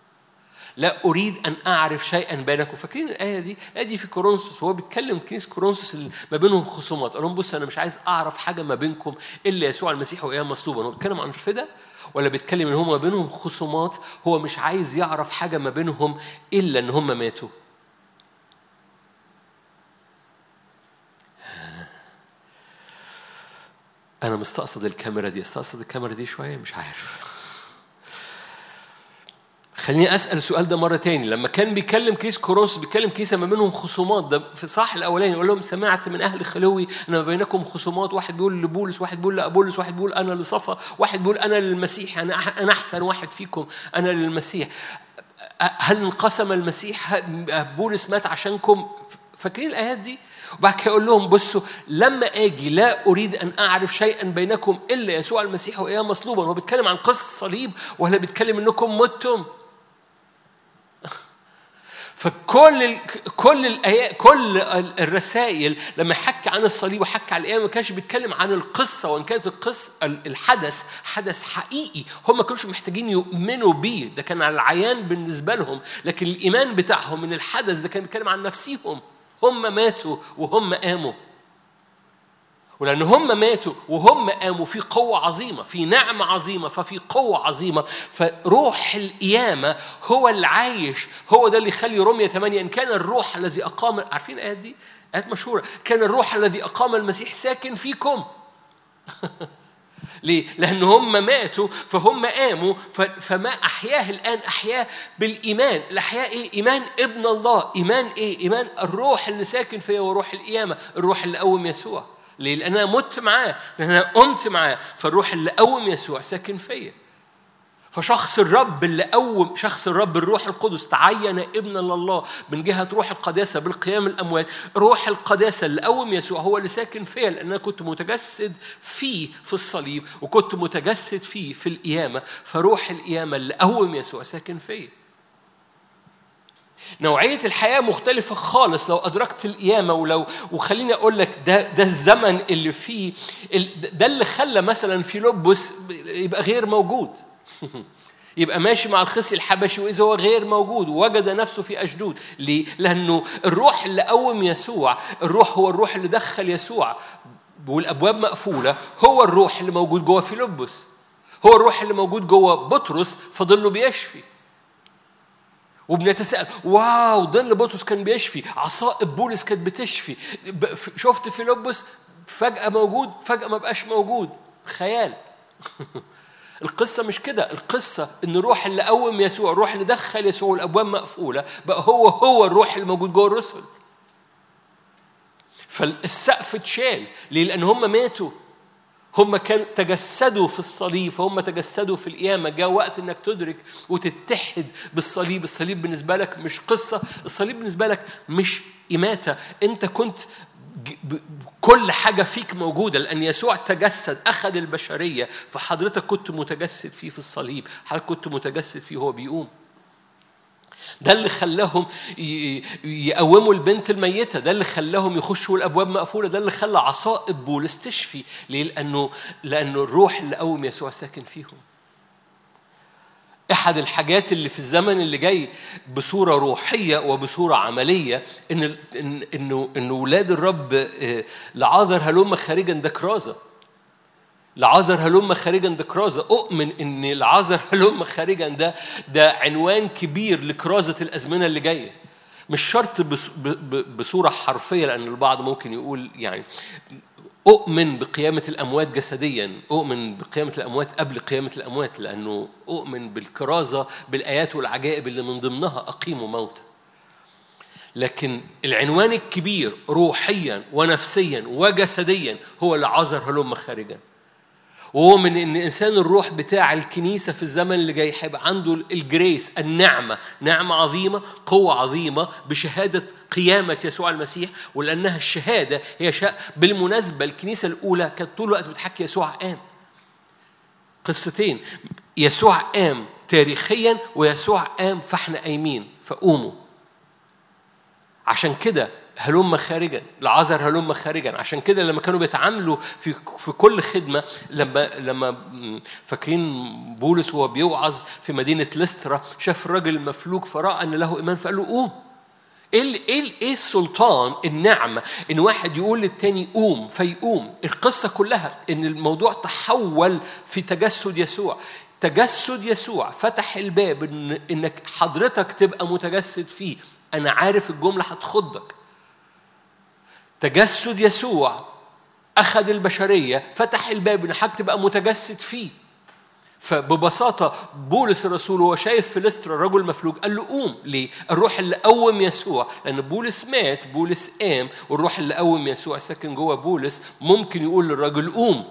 لا اريد ان اعرف شيئا بينكم فاكرين الايه دي الايه دي في كورنثوس هو بيتكلم كنيسه كورنثوس اللي ما بينهم خصومات قال لهم بص انا مش عايز اعرف حاجه ما بينكم الا يسوع المسيح واياه مصلوبا هو بيتكلم عن الفدا ولا بيتكلم ان هم ما بينهم خصومات هو مش عايز يعرف حاجه ما بينهم الا ان هم ماتوا انا مستقصد الكاميرا دي استقصد الكاميرا دي شويه مش عارف خليني اسال السؤال ده مره تاني لما كان بيكلم كيس كورنثوس بيكلم كيسه ما بينهم خصومات ده في صح الاولاني يقول لهم سمعت من اهل خلوي ان ما بينكم خصومات واحد بيقول لبولس واحد بيقول لابولس واحد بيقول انا لصفا واحد بيقول انا للمسيح انا انا احسن واحد فيكم انا للمسيح هل انقسم المسيح بولس مات عشانكم فاكرين الايات دي وبعد كده يقول لهم بصوا لما اجي لا اريد ان اعرف شيئا بينكم الا يسوع المسيح واياه مصلوبا هو بيتكلم عن قصه الصليب ولا بيتكلم انكم متم فكل ال... كل الايات كل الرسائل لما حكى عن الصليب وحكى عن القيامه ما كانش بيتكلم عن القصه وان كانت القصه الحدث حدث حقيقي هم ما كانوش محتاجين يؤمنوا بيه ده كان على العيان بالنسبه لهم لكن الايمان بتاعهم من الحدث ده كان بيتكلم عن نفسيهم هم ماتوا وهم قاموا ولأن هم ماتوا وهم قاموا في قوة عظيمة في نعمة عظيمة ففي قوة عظيمة فروح القيامة هو اللي عايش هو ده اللي يخلي رمية 8 إن كان الروح الذي أقام عارفين الآيات دي؟ آيات مشهورة كان الروح الذي أقام المسيح ساكن فيكم ليه؟ لأن هم ماتوا فهم قاموا فما أحياه الآن أحياه بالإيمان، الأحياء إيه؟ إيمان ابن الله، إيمان إيه؟ إيمان الروح اللي ساكن فيا وروح القيامة، الروح اللي قوم يسوع. ليه؟ لأن أنا مت معاه، لأن أنا قمت معاه، فالروح اللي قوم يسوع ساكن فيا. فشخص الرب اللي قوم شخص الرب الروح القدس تعين ابنا لله من جهه روح القداسه بالقيام الاموات روح القداسه اللي قوم يسوع هو اللي ساكن فيا لان انا كنت متجسد فيه في الصليب وكنت متجسد فيه في القيامه فروح القيامه اللي قوم يسوع ساكن فيا نوعية الحياة مختلفة خالص لو أدركت القيامة ولو وخليني أقول لك ده ده الزمن اللي فيه ده اللي خلى مثلا في لبس يبقى غير موجود يبقى ماشي مع الخصي الحبشي وإذا هو غير موجود وجد نفسه في أشدود ليه؟ لأنه الروح اللي قوم يسوع الروح هو الروح اللي دخل يسوع والأبواب مقفولة هو الروح اللي موجود جوه فيلبس هو الروح اللي موجود جوه بطرس فضله بيشفي وبنتساءل واو ظل بطرس كان بيشفي عصائب بولس كانت بتشفي شفت فيلبس فجأة موجود فجأة ما بقاش موجود خيال القصة مش كده القصة إن الروح اللي قوم يسوع الروح اللي دخل يسوع الأبواب مقفولة بقى هو هو الروح اللي موجود جوه الرسل فالسقف اتشال ليه؟ لأن هم ماتوا هم كانوا تجسدوا في الصليب فهم تجسدوا في القيامة جاء وقت انك تدرك وتتحد بالصليب الصليب بالنسبة لك مش قصة الصليب بالنسبة لك مش إماتة أنت كنت كل حاجة فيك موجودة لأن يسوع تجسد أخذ البشرية فحضرتك كنت متجسد فيه في الصليب حضرتك كنت متجسد فيه وهو بيقوم ده اللي خلاهم يقوموا البنت الميتة ده اللي خلاهم يخشوا الأبواب مقفولة ده اللي خلى عصائب بولس تشفي ليه؟ لأنه لأنه الروح اللي قوم يسوع ساكن فيهم احد الحاجات اللي في الزمن اللي جاي بصوره روحيه وبصوره عمليه ان انه ان اولاد الرب لعازر هلم خارجا ده كرازه لعازر هلم خارجا ده كرازه اؤمن ان لعازر هلم خارجا ده ده عنوان كبير لكرازه الازمنه اللي جايه مش شرط بصوره حرفيه لان البعض ممكن يقول يعني أؤمن بقيامة الأموات جسديا أؤمن بقيامة الأموات قبل قيامة الأموات لأنه أؤمن بالكرازة بالآيات والعجائب اللي من ضمنها أقيموا موتى لكن العنوان الكبير روحيا ونفسيا وجسديا هو اللي عذر هلم خارجا وهو من ان انسان الروح بتاع الكنيسه في الزمن اللي جاي هيبقى عنده الجريس النعمه نعمه عظيمه قوه عظيمه بشهاده قيامه يسوع المسيح ولانها الشهاده هي شاء بالمناسبه الكنيسه الاولى كانت طول الوقت بتحكي يسوع قام قصتين يسوع قام تاريخيا ويسوع قام فاحنا قايمين فقوموا عشان كده هلم خارجا العذر هلم خارجا عشان كده لما كانوا بيتعاملوا في في كل خدمه لما لما فاكرين بولس وهو بيوعظ في مدينه لسترا شاف الراجل المفلوج فراى ان له ايمان فقال له قوم ايه ايه ايه السلطان النعمه ان واحد يقول للتاني قوم فيقوم القصه كلها ان الموضوع تحول في تجسد يسوع تجسد يسوع فتح الباب إن انك حضرتك تبقى متجسد فيه انا عارف الجمله هتخضك تجسد يسوع اخذ البشريه فتح الباب ان حضرتك تبقى متجسد فيه فببساطه بولس الرسول وهو شايف في لسترا رجل مفلوج قال له قوم ليه؟ الروح اللي قوم يسوع لان بولس مات بولس قام والروح اللي قوم يسوع ساكن جوه بولس ممكن يقول للراجل قوم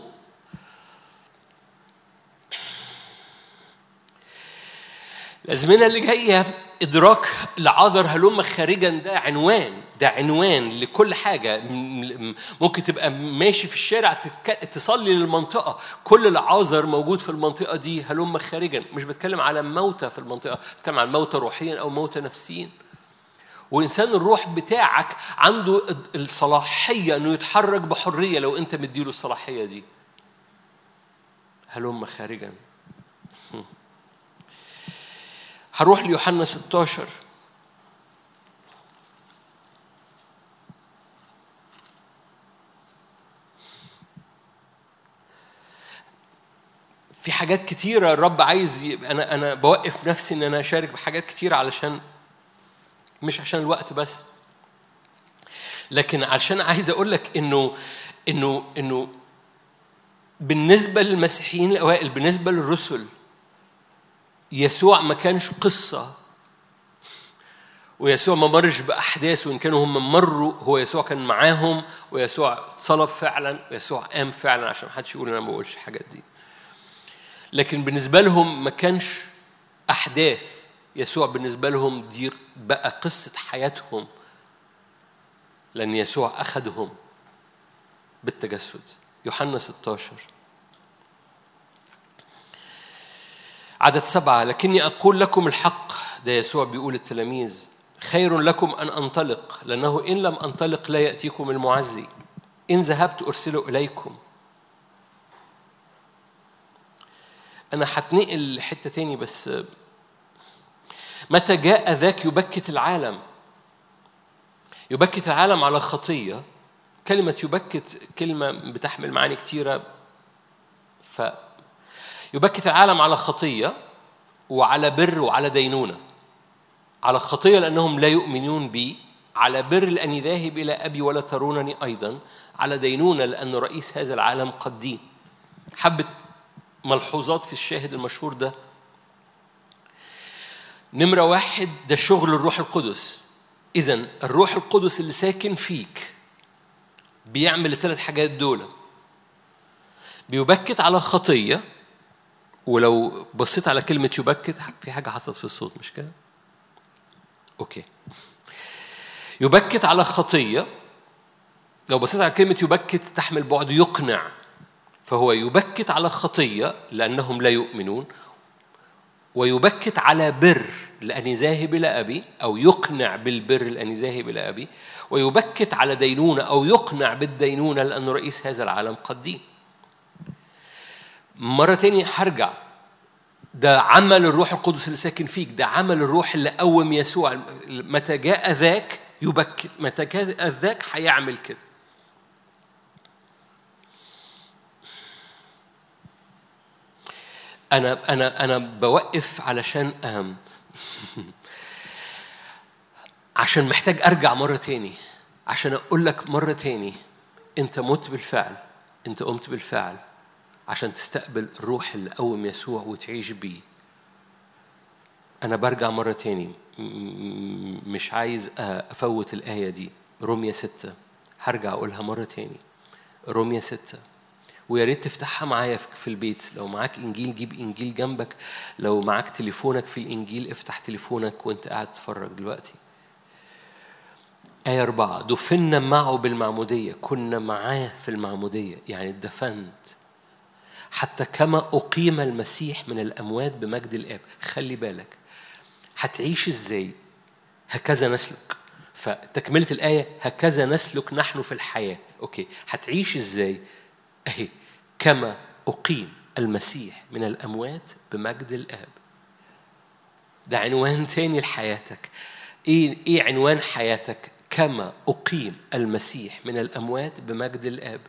الازمنه اللي جايه ادراك العذر هلم خارجا ده عنوان ده عنوان لكل حاجه ممكن تبقى ماشي في الشارع تصلي للمنطقه كل العذر موجود في المنطقه دي هلم خارجا مش بتكلم على موتى في المنطقه بتكلم على موتى روحيا او موتى نفسيين وانسان الروح بتاعك عنده الصلاحيه انه يتحرك بحريه لو انت مديله الصلاحيه دي هلم خارجا هروح ليوحنا 16 في حاجات كتيرة الرب عايز أنا أنا بوقف نفسي إن أنا أشارك بحاجات كتيرة علشان مش عشان الوقت بس لكن عشان عايز أقول لك إنه إنه إنه بالنسبة للمسيحيين الأوائل بالنسبة للرسل يسوع ما كانش قصة ويسوع ما مرش بأحداث وإن كانوا هم مروا هو يسوع كان معاهم ويسوع صلب فعلا ويسوع قام فعلا عشان ما حدش يقول أنا ما بقولش الحاجات دي لكن بالنسبة لهم ما كانش أحداث يسوع بالنسبة لهم دي بقى قصة حياتهم لأن يسوع أخذهم بالتجسد يوحنا 16 عدد سبعة لكني أقول لكم الحق ده يسوع بيقول التلاميذ خير لكم أن أنطلق لأنه إن لم أنطلق لا يأتيكم المعزي إن ذهبت أرسله إليكم أنا هتنقل حتة تاني بس متى جاء ذاك يبكت العالم يبكت العالم على خطية كلمة يبكت كلمة بتحمل معاني كتيرة ف يبكت العالم على خطية وعلى بر وعلى دينونة على خطية لأنهم لا يؤمنون بي على بر لأني ذاهب إلى أبي ولا ترونني أيضا على دينونة لأن رئيس هذا العالم قد دين حبة ملحوظات في الشاهد المشهور ده نمرة واحد ده شغل الروح القدس إذا الروح القدس اللي ساكن فيك بيعمل الثلاث حاجات دول بيبكت على خطية ولو بصيت على كلمة يبكت في حاجة حصلت في الصوت مش كده؟ أوكي يبكت على خطية لو بصيت على كلمة يبكت تحمل بعد يقنع فهو يبكت على خطية لأنهم لا يؤمنون ويبكت على بر لأني ذاهب إلى أبي أو يقنع بالبر لأني ذاهب إلى أبي ويبكت على دينونة أو يقنع بالدينونة لأن رئيس هذا العالم قد دين مرة تانية هرجع ده عمل الروح القدس اللي ساكن فيك ده عمل الروح اللي قوم يسوع متى جاء ذاك يبكت متى جاء ذاك هيعمل كده أنا أنا أنا بوقف علشان أهم عشان محتاج أرجع مرة تاني عشان أقول لك مرة تاني أنت مت بالفعل أنت قمت بالفعل عشان تستقبل الروح اللي قوم يسوع وتعيش بيه أنا برجع مرة تاني مش عايز أفوت الآية دي رومية ستة هرجع أقولها مرة تاني رومية ستة ويا ريت تفتحها معايا في البيت لو معاك انجيل جيب انجيل جنبك لو معاك تليفونك في الانجيل افتح تليفونك وانت قاعد تتفرج دلوقتي آية أربعة دفنا معه بالمعمودية كنا معاه في المعمودية يعني اتدفنت حتى كما أقيم المسيح من الأموات بمجد الآب خلي بالك هتعيش إزاي هكذا نسلك فتكملة الآية هكذا نسلك نحن في الحياة أوكي هتعيش إزاي أهي كما أقيم المسيح من الأموات بمجد الآب ده عنوان تاني لحياتك إيه إيه عنوان حياتك كما أقيم المسيح من الأموات بمجد الآب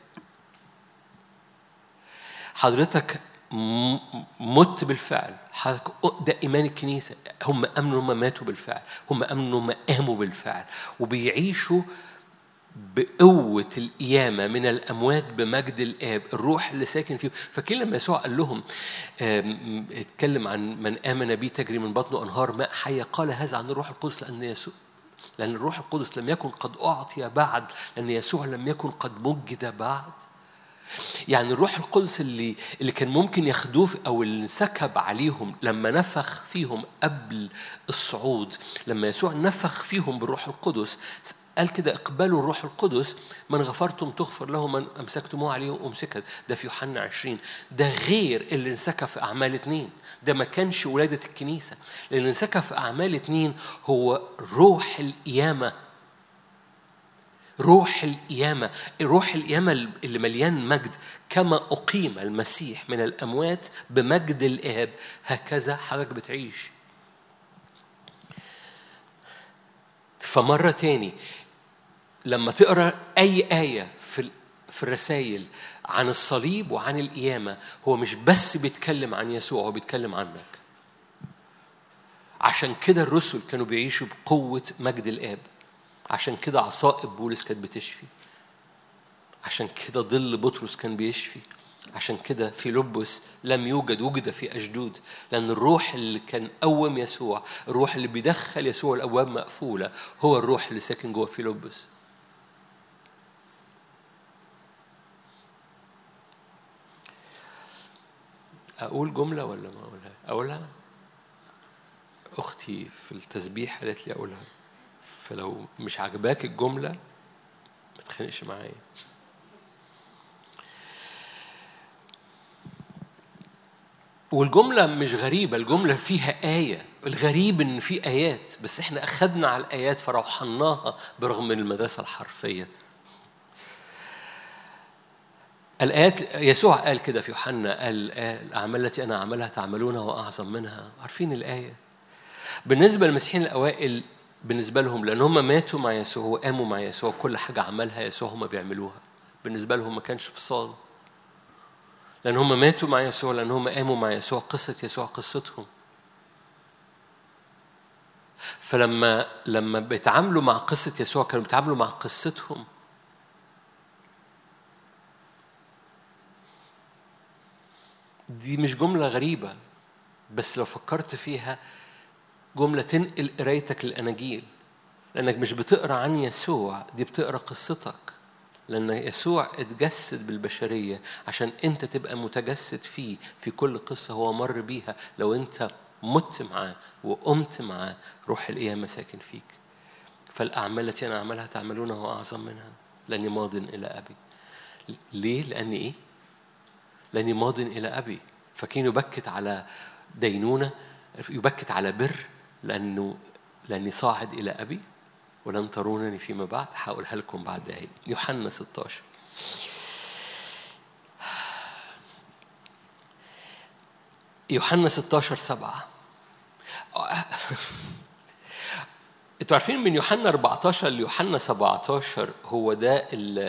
حضرتك مت بالفعل حضرتك ده إيمان الكنيسة هم أمنوا هم ماتوا بالفعل هم أمنوا هم قاموا بالفعل وبيعيشوا بقوة القيامة من الأموات بمجد الآب الروح اللي ساكن فيهم فكل لما يسوع قال لهم اتكلم عن من آمن بي تجري من بطنه أنهار ماء حية قال هذا عن الروح القدس لأن يسوع لأن الروح القدس لم يكن قد أعطي بعد لأن يسوع لم يكن قد مجد بعد يعني الروح القدس اللي اللي كان ممكن ياخدوه او اللي انسكب عليهم لما نفخ فيهم قبل الصعود لما يسوع نفخ فيهم بالروح القدس قال كده اقبلوا الروح القدس من غفرتم تغفر له من امسكتموه عليه امسكت ده في يوحنا 20 ده غير اللي انسكب في اعمال اثنين ده ما كانش ولاده الكنيسه لان اللي انسكب في اعمال اثنين هو روح القيامه روح القيامة روح القيامة اللي مليان مجد كما أقيم المسيح من الأموات بمجد الآب هكذا حضرتك بتعيش فمرة تاني لما تقرا أي آية في في الرسائل عن الصليب وعن القيامة هو مش بس بيتكلم عن يسوع هو بيتكلم عنك عشان كده الرسل كانوا بيعيشوا بقوة مجد الآب عشان كده عصائب بولس كانت بتشفي عشان كده ظل بطرس كان بيشفي عشان كده في لبس لم يوجد وجد في أشدود لأن الروح اللي كان قوم يسوع الروح اللي بيدخل يسوع الأبواب مقفولة هو الروح اللي ساكن جوه في لبس أقول جملة ولا ما أقولها؟ أقولها؟ أختي في التسبيح قالت لي أقولها فلو مش عجباك الجملة ما تخانقش معايا والجملة مش غريبة الجملة فيها آية الغريب إن في آيات بس إحنا أخدنا على الآيات فروحناها برغم من المدرسة الحرفية الآيات يسوع قال كده في يوحنا قال الأعمال التي أنا أعملها تعملونها وأعظم منها عارفين الآية بالنسبة للمسيحيين الأوائل بالنسبة لهم لأن هم ماتوا مع يسوع وقاموا مع يسوع كل حاجة عملها يسوع هم بيعملوها بالنسبة لهم ما كانش فصال لأن هم ماتوا مع يسوع لأن هم قاموا مع يسوع قصة يسوع قصتهم فلما لما بيتعاملوا مع قصة يسوع كانوا بيتعاملوا مع قصتهم دي مش جملة غريبة بس لو فكرت فيها جملة تنقل قرايتك للأناجيل لأنك مش بتقرأ عن يسوع دي بتقرأ قصتك لأن يسوع اتجسد بالبشرية عشان أنت تبقى متجسد فيه في كل قصة هو مر بيها لو أنت مت معاه وقمت معاه روح القيامة ساكن فيك فالأعمال التي أنا أعملها تعملونها وأعظم منها لأني ماض إلى أبي ليه؟ لأني إيه؟ لأني ماض إلى أبي فكين يبكت على دينونة يبكت على بر لأنه لأني صاعد إلى أبي ولن ترونني فيما بعد هقولها لكم بعد دقايق يوحنا 16 يوحنا 16 7 انتوا عارفين من يوحنا 14 ليوحنا 17 هو ده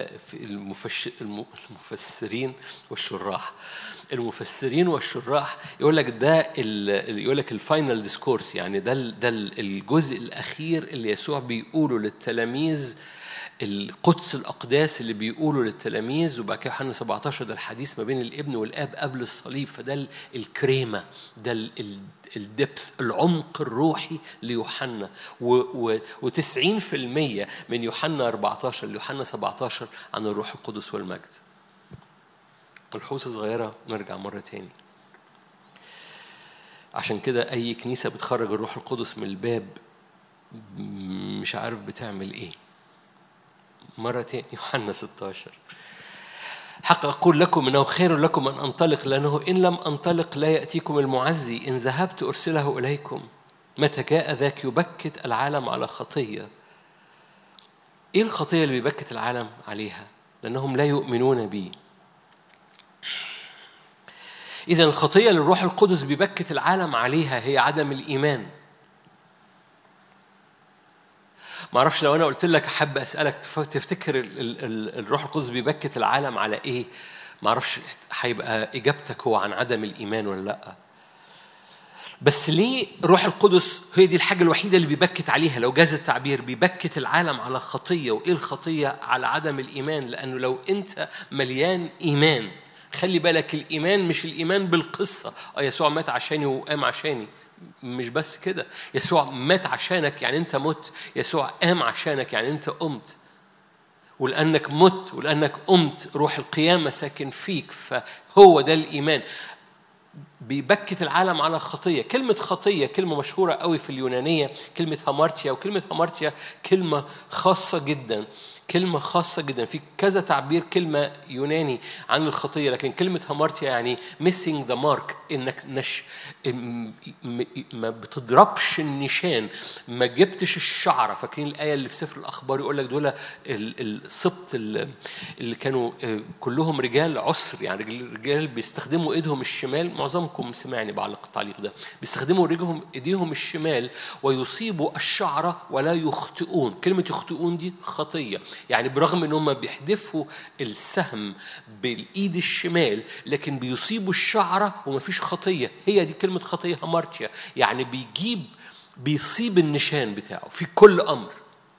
المفسرين والشراح المفسرين والشراح يقول لك ده يقول لك الفاينل ديسكورس يعني ده ده الجزء الاخير اللي يسوع بيقوله للتلاميذ القدس الاقداس اللي بيقوله للتلاميذ وبعد كده يوحنا 17 ده الحديث ما بين الابن والاب قبل الصليب فده الكريمه ده الدبث العمق الروحي ليوحنا و90% من يوحنا 14 ليوحنا 17 عن الروح القدس والمجد ملحوظة صغيرة نرجع مرة تاني عشان كده أي كنيسة بتخرج الروح القدس من الباب مش عارف بتعمل إيه مرة تاني يوحنا 16 حق أقول لكم إنه خير لكم أن أنطلق لأنه إن لم أنطلق لا يأتيكم المعزي إن ذهبت أرسله إليكم متى جاء ذاك يبكت العالم على خطية ايه الخطيه اللي بيبكت العالم عليها لانهم لا يؤمنون بي اذا الخطيه اللي الروح القدس بيبكت العالم عليها هي عدم الايمان ما اعرفش لو انا قلت لك احب اسالك تفتكر ال ال ال الروح القدس بيبكت العالم على ايه ما اعرفش هيبقى اجابتك هو عن عدم الايمان ولا لا بس ليه روح القدس هي دي الحاجة الوحيدة اللي بيبكت عليها لو جاز التعبير بيبكت العالم على خطية وإيه الخطية على عدم الإيمان لأنه لو أنت مليان إيمان خلي بالك الإيمان مش الإيمان بالقصة آه يسوع مات عشاني وقام عشاني مش بس كده يسوع مات عشانك يعني أنت مت يسوع قام عشانك يعني أنت قمت ولأنك مت ولأنك قمت روح القيامة ساكن فيك فهو ده الإيمان بيبكت العالم على خطية كلمة خطية كلمة مشهورة قوي في اليونانية كلمة هامارتيا وكلمة هامارتيا كلمة خاصة جدا كلمة خاصة جدا في كذا تعبير كلمة يوناني عن الخطية لكن كلمة هامارتيا يعني missing the mark انك نش ما بتضربش النشان ما جبتش الشعرة فاكرين الآية اللي في سفر الأخبار يقول لك دول السبط اللي كانوا كلهم رجال عسر يعني رجال بيستخدموا ايدهم الشمال معظمكم سمعني بعلق التعليق ده بيستخدموا رجلهم ايديهم الشمال ويصيبوا الشعرة ولا يخطئون كلمة يخطئون دي خطية يعني برغم ان هم بيحدفوا السهم بالايد الشمال لكن بيصيبوا الشعره ومفيش خطيه هي دي كلمه خطيه هامارتيا يعني بيجيب بيصيب النشان بتاعه في كل امر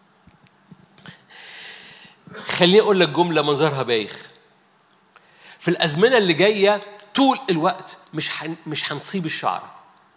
خليني اقول لك جمله منظرها بايخ في الازمنه اللي جايه طول الوقت مش حن مش هنصيب الشعره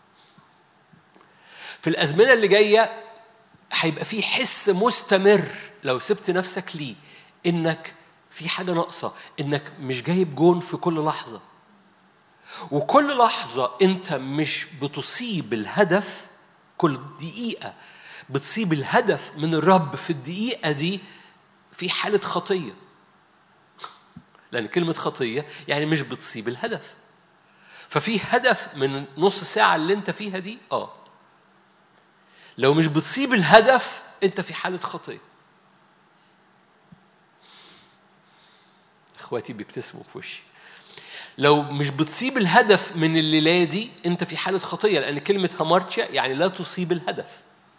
في الازمنه اللي جايه هيبقى في حس مستمر لو سبت نفسك ليه انك في حاجه ناقصه انك مش جايب جون في كل لحظه وكل لحظه انت مش بتصيب الهدف كل دقيقه بتصيب الهدف من الرب في الدقيقه دي في حاله خطيه لان كلمه خطيه يعني مش بتصيب الهدف ففي هدف من نص ساعه اللي انت فيها دي اه لو مش بتصيب الهدف انت في حاله خطيه اخواتي بيبتسموا في وشي لو مش بتصيب الهدف من الليله دي انت في حاله خطيه لان كلمه هامارتشا يعني لا تصيب الهدف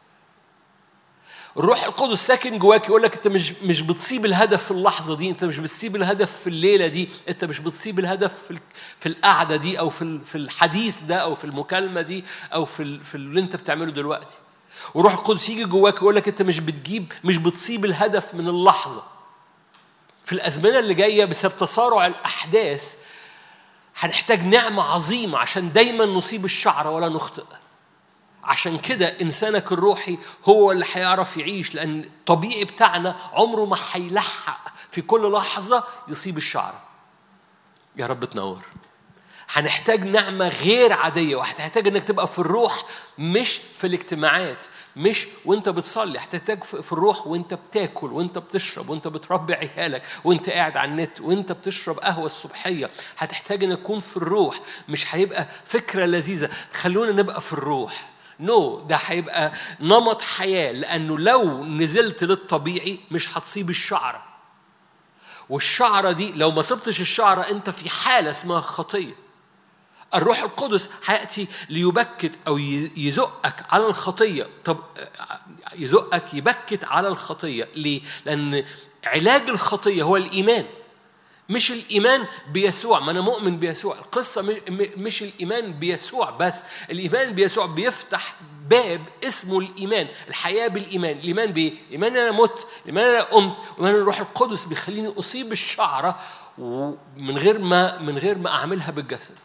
الروح القدس ساكن جواك يقول لك انت مش مش بتصيب الهدف في اللحظه دي انت مش بتصيب الهدف في الليله دي انت مش بتصيب الهدف في في القعده دي او في في الحديث ده او في المكالمه دي او في في اللي انت بتعمله دلوقتي وروح القدس يجي جواك يقول لك انت مش بتجيب مش بتصيب الهدف من اللحظه في الازمنه اللي جايه بسبب تسارع الاحداث هنحتاج نعمه عظيمه عشان دايما نصيب الشعره ولا نخطئ عشان كده انسانك الروحي هو اللي هيعرف يعيش لان الطبيعي بتاعنا عمره ما هيلحق في كل لحظه يصيب الشعره يا رب تنور هنحتاج نعمة غير عادية وهتحتاج انك تبقى في الروح مش في الاجتماعات مش وانت بتصلي هتحتاج في الروح وانت بتاكل وانت بتشرب وانت بتربي عيالك وانت قاعد على النت وانت بتشرب قهوة الصبحية هتحتاج انك تكون في الروح مش هيبقى فكرة لذيذة خلونا نبقى في الروح نو no, ده هيبقى نمط حياة لأنه لو نزلت للطبيعي مش هتصيب الشعرة والشعرة دي لو ما صبتش الشعرة أنت في حالة اسمها خطية الروح القدس هيأتي ليبكت أو يزقك على الخطية طب يزقك يبكت على الخطية ليه؟ لأن علاج الخطية هو الإيمان مش الإيمان بيسوع ما أنا مؤمن بيسوع القصة مش الإيمان بيسوع بس الإيمان بيسوع بيفتح باب اسمه الإيمان الحياة بالإيمان الإيمان بإيه؟ الإيمان أنا مت الإيمان أنا قمت الإيمان الروح القدس بيخليني أصيب الشعرة ومن غير ما من غير ما أعملها بالجسد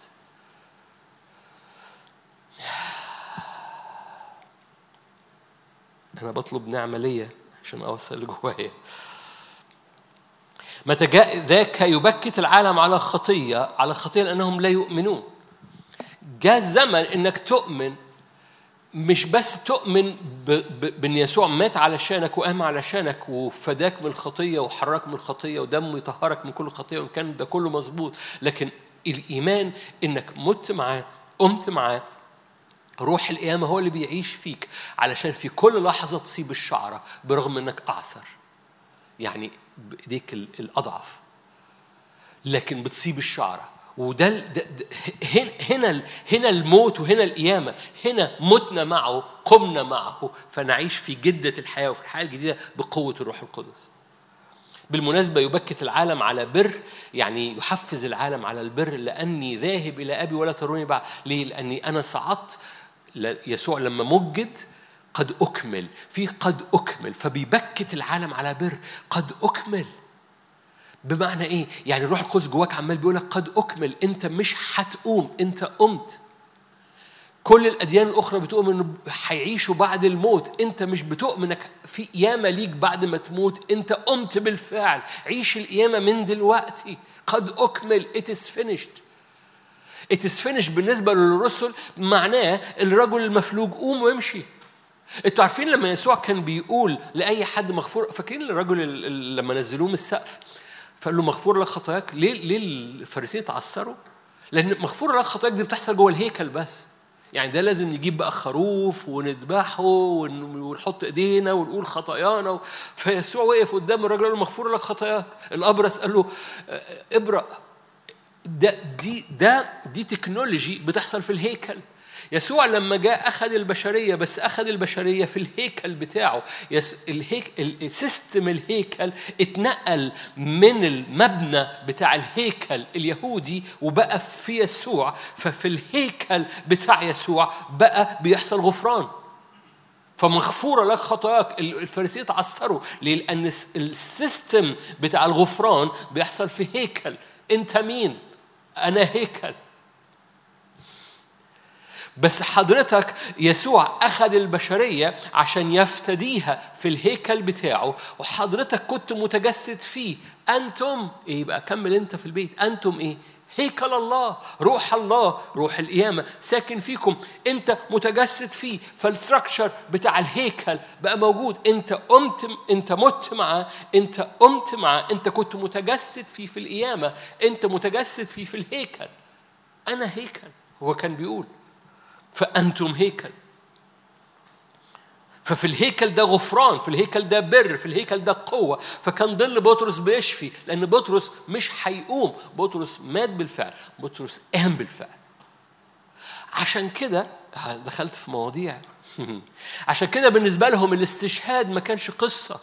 أنا بطلب نعمة ليا عشان أوصل لجوايا متى جاء ذاك يبكت العالم على خطية على خطية لأنهم لا يؤمنون جاء الزمن إنك تؤمن مش بس تؤمن بأن يسوع مات علشانك وقام علشانك وفداك من الخطية وحرك من الخطية ودمه يطهرك من كل خطية وإن كان ده كله مظبوط لكن الإيمان إنك مت معاه قمت معاه روح القيامة هو اللي بيعيش فيك علشان في كل لحظة تصيب الشعرة برغم إنك أعثر يعني بايديك الاضعف لكن بتصيب الشعره وده ده ده هنا هنا الموت وهنا القيامة هنا متنا معه قمنا معه فنعيش في جدة الحياة وفي الحياة الجديدة بقوة الروح القدس بالمناسبة يبكت العالم على بر يعني يحفز العالم على البر لأني ذاهب إلى أبي ولا تروني بعد ليه؟ لأني أنا صعدت يسوع لما مجد قد أكمل في قد أكمل فبيبكت العالم على بر قد أكمل بمعنى ايه؟ يعني الروح القدس جواك عمال بيقول لك قد اكمل انت مش هتقوم انت قمت. كل الاديان الاخرى بتؤمن انه هيعيشوا بعد الموت، انت مش بتؤمن انك في قيامه ليك بعد ما تموت، انت قمت بالفعل، عيش القيامه من دلوقتي، قد اكمل it is finished. it is finished بالنسبه للرسل معناه الرجل المفلوج قوم وامشي. انتوا عارفين لما يسوع كان بيقول لاي حد مغفور فاكرين الرجل لما نزلوه من السقف فقال له مغفور لك خطاياك ليه ليه الفارسيين اتعثروا؟ لان مغفور لك خطاياك دي بتحصل جوه الهيكل بس يعني ده لازم نجيب بقى خروف ونذبحه ونحط ايدينا ونقول خطايانا فيسوع وقف قدام الراجل قال له مغفور لك خطاياك الابرص قال له ابرأ ده دي ده دي تكنولوجي بتحصل في الهيكل يسوع لما جاء أخذ البشرية بس أخذ البشرية في الهيكل بتاعه يس الهيك السيستم الهيكل اتنقل من المبنى بتاع الهيكل اليهودي وبقى في يسوع ففي الهيكل بتاع يسوع بقى بيحصل غفران فمغفورة لك خطاياك الفارسيين اتعثروا ليه؟ لأن السيستم بتاع الغفران بيحصل في هيكل أنت مين؟ أنا هيكل بس حضرتك يسوع أخذ البشرية عشان يفتديها في الهيكل بتاعه وحضرتك كنت متجسد فيه أنتم إيه بقى كمل أنت في البيت أنتم إيه هيكل الله روح الله روح القيامة ساكن فيكم أنت متجسد فيه فالستراكشر بتاع الهيكل بقى موجود أنت قمت أنت مت معاه أنت قمت معاه أنت كنت متجسد فيه في القيامة أنت متجسد فيه في الهيكل أنا هيكل هو كان بيقول فأنتم هيكل ففي الهيكل ده غفران في الهيكل ده بر في الهيكل ده قوة فكان ظل بطرس بيشفي لأن بطرس مش هيقوم بطرس مات بالفعل بطرس قام بالفعل عشان كده دخلت في مواضيع عشان كده بالنسبة لهم الاستشهاد ما كانش قصة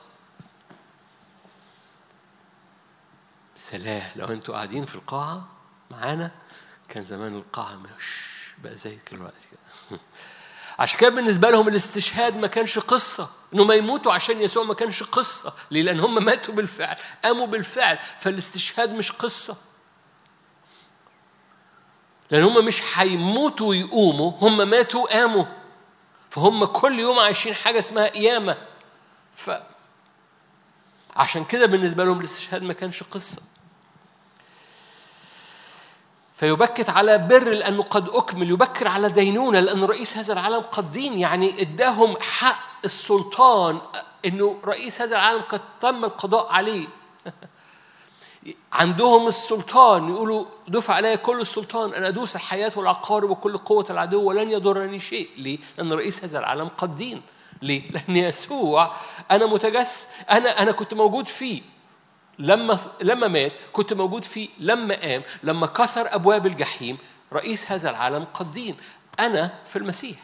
سلام لو انتوا قاعدين في القاعة معانا كان زمان القاعة مش بقى زي دلوقتي كده عشان كده بالنسبة لهم الاستشهاد ما كانش قصة انهم يموتوا عشان يسوع ما كانش قصة ليه لأن هم ماتوا بالفعل قاموا بالفعل فالاستشهاد مش قصة لأن هم مش هيموتوا ويقوموا هم ماتوا وقاموا فهم كل يوم عايشين حاجة اسمها قيامة ف عشان كده بالنسبة لهم الاستشهاد ما كانش قصة فيبكت على بر لأنه قد أكمل يبكر على دينونة لأن رئيس هذا العالم قد دين يعني إداهم حق السلطان أنه رئيس هذا العالم قد تم القضاء عليه عندهم السلطان يقولوا دفع علي كل السلطان أن أدوس الحياة والعقارب وكل قوة العدو ولن يضرني شيء ليه؟ لأن رئيس هذا العالم قد دين ليه؟ لأن يسوع أنا متجس أنا أنا كنت موجود فيه لما لما مات كنت موجود فيه لما قام لما كسر ابواب الجحيم رئيس هذا العالم قد دين انا في المسيح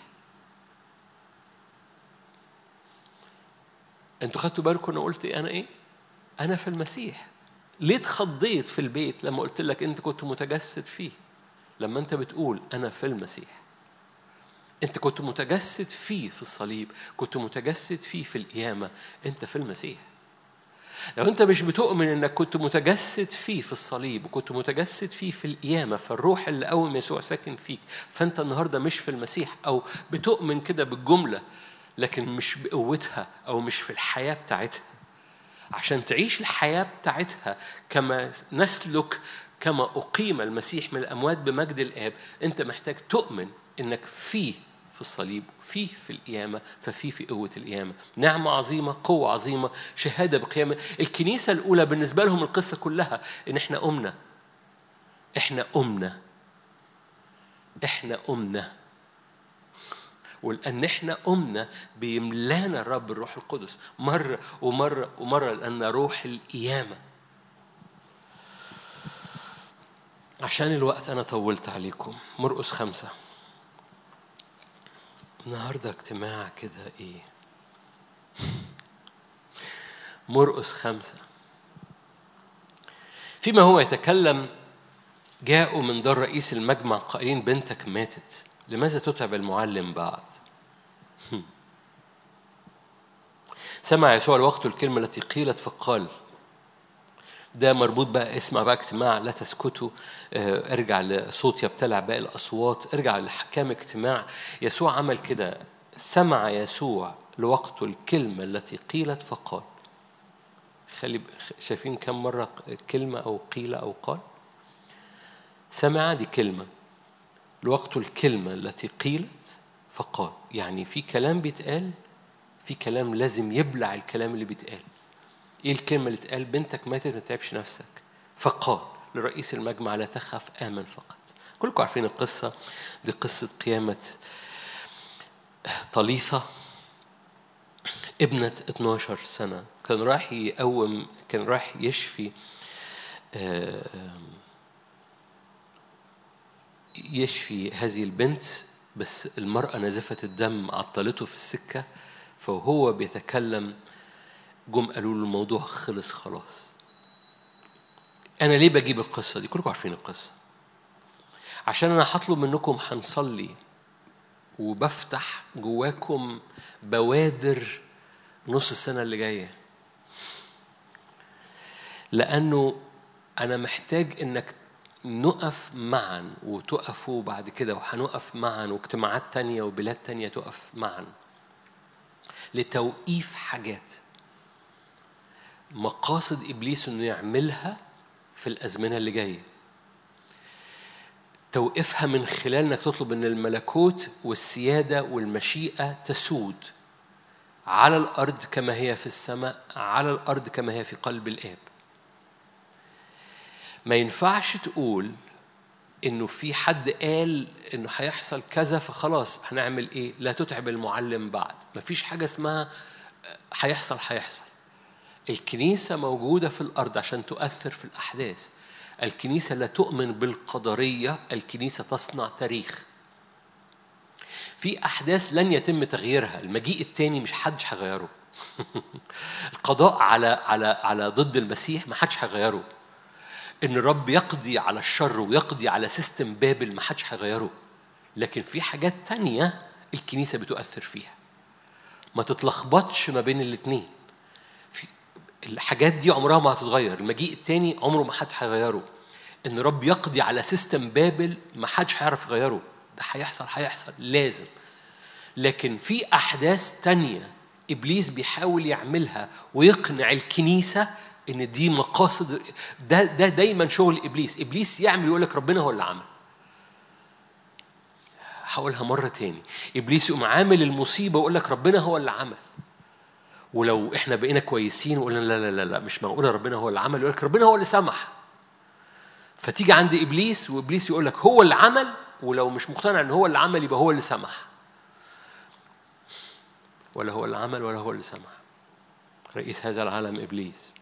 انتوا خدتوا بالكم انا قلت ايه انا ايه انا في المسيح ليه اتخضيت في البيت لما قلت لك انت كنت متجسد فيه لما انت بتقول انا في المسيح انت كنت متجسد فيه في الصليب كنت متجسد فيه في القيامه انت في المسيح لو انت مش بتؤمن انك كنت متجسد فيه في الصليب وكنت متجسد فيه في القيامه فالروح اللي قوم يسوع ساكن فيك فانت النهارده مش في المسيح او بتؤمن كده بالجمله لكن مش بقوتها او مش في الحياه بتاعتها عشان تعيش الحياه بتاعتها كما نسلك كما اقيم المسيح من الاموات بمجد الاب انت محتاج تؤمن انك فيه في الصليب فيه في القيامة ففيه في قوة القيامة نعمة عظيمة قوة عظيمة شهادة بقيامة الكنيسة الأولى بالنسبة لهم القصة كلها إن إحنا قمنا إحنا قمنا إحنا قمنا ولأن احنا قمنا بيملانا الرب الروح القدس مرة ومرة ومرة لأن روح القيامة عشان الوقت أنا طولت عليكم مرقس خمسة النهاردة اجتماع كده إيه مرقس خمسة فيما هو يتكلم جاءوا من دار رئيس المجمع قائلين بنتك ماتت لماذا تتعب المعلم بعد سمع يسوع الوقت الكلمة التي قيلت فقال ده مربوط بقى اسمع بقى اجتماع لا تسكتوا اه ارجع لصوت يبتلع باقي الاصوات ارجع لحكام اجتماع يسوع عمل كده سمع يسوع لوقت الكلمة التي قيلت فقال خلي شايفين كم مرة كلمة أو قيل أو قال سمع دي كلمة لوقت الكلمة التي قيلت فقال يعني في كلام بيتقال في كلام لازم يبلع الكلام اللي بيتقال ايه الكلمة اللي اتقال بنتك ماتت ما تتعبش نفسك فقال لرئيس المجمع لا تخف آمن فقط كلكم عارفين القصة دي قصة قيامة طليثة ابنة 12 سنة كان رايح يقوم كان رايح يشفي يشفي هذه البنت بس المرأة نزفة الدم عطلته في السكة فهو بيتكلم جم قالوا له الموضوع خلص خلاص أنا ليه بجيب القصة دي؟ كلكم عارفين القصة عشان أنا هطلب منكم هنصلي وبفتح جواكم بوادر نص السنة اللي جاية لأنه أنا محتاج إنك نقف معا وتقفوا بعد كده وهنقف معا واجتماعات تانية وبلاد تانية تقف معا لتوقيف حاجات مقاصد إبليس إنه يعملها في الأزمنة اللي جاية توقفها من خلال إنك تطلب إن الملكوت والسيادة والمشيئة تسود على الأرض كما هي في السماء على الأرض كما هي في قلب الآب ما ينفعش تقول انه في حد قال انه هيحصل كذا فخلاص هنعمل ايه لا تتعب المعلم بعد ما فيش حاجه اسمها هيحصل هيحصل الكنيسه موجوده في الارض عشان تؤثر في الاحداث الكنيسه لا تؤمن بالقدريه الكنيسه تصنع تاريخ في احداث لن يتم تغييرها المجيء الثاني مش حدش هيغيره القضاء على على على ضد المسيح ما حدش هيغيره ان الرب يقضي على الشر ويقضي على سيستم بابل ما حدش هيغيره لكن في حاجات تانية الكنيسة بتؤثر فيها ما تتلخبطش ما بين الاثنين في الحاجات دي عمرها ما هتتغير المجيء التاني عمره ما حد هيغيره ان الرب يقضي على سيستم بابل ما حدش هيعرف يغيره ده هيحصل هيحصل لازم لكن في احداث تانية ابليس بيحاول يعملها ويقنع الكنيسه ان دي مقاصد ده ده دايما شغل ابليس ابليس يعمل يقول لك ربنا هو اللي عمل هقولها مره تاني ابليس يقوم عامل المصيبه ويقول لك ربنا هو اللي عمل ولو احنا بقينا كويسين وقلنا لا لا لا لا مش معقوله ربنا هو اللي عمل يقول لك ربنا هو اللي سمح فتيجي عند ابليس وابليس يقول لك هو اللي عمل ولو مش مقتنع ان هو اللي عمل يبقى هو اللي سمح ولا هو اللي عمل ولا هو اللي سمح رئيس هذا العالم ابليس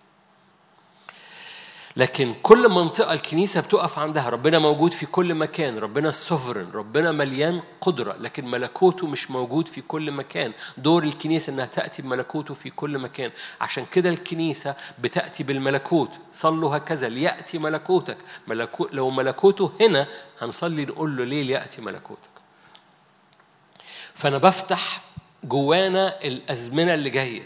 لكن كل منطقة الكنيسة بتقف عندها ربنا موجود في كل مكان ربنا سوفرن ربنا مليان قدرة لكن ملكوته مش موجود في كل مكان دور الكنيسة أنها تأتي بملكوته في كل مكان عشان كده الكنيسة بتأتي بالملكوت صلوا هكذا ليأتي ملكوتك ملكو لو ملكوته هنا هنصلي نقول له ليه ليأتي ملكوتك فأنا بفتح جوانا الأزمنة اللي جاية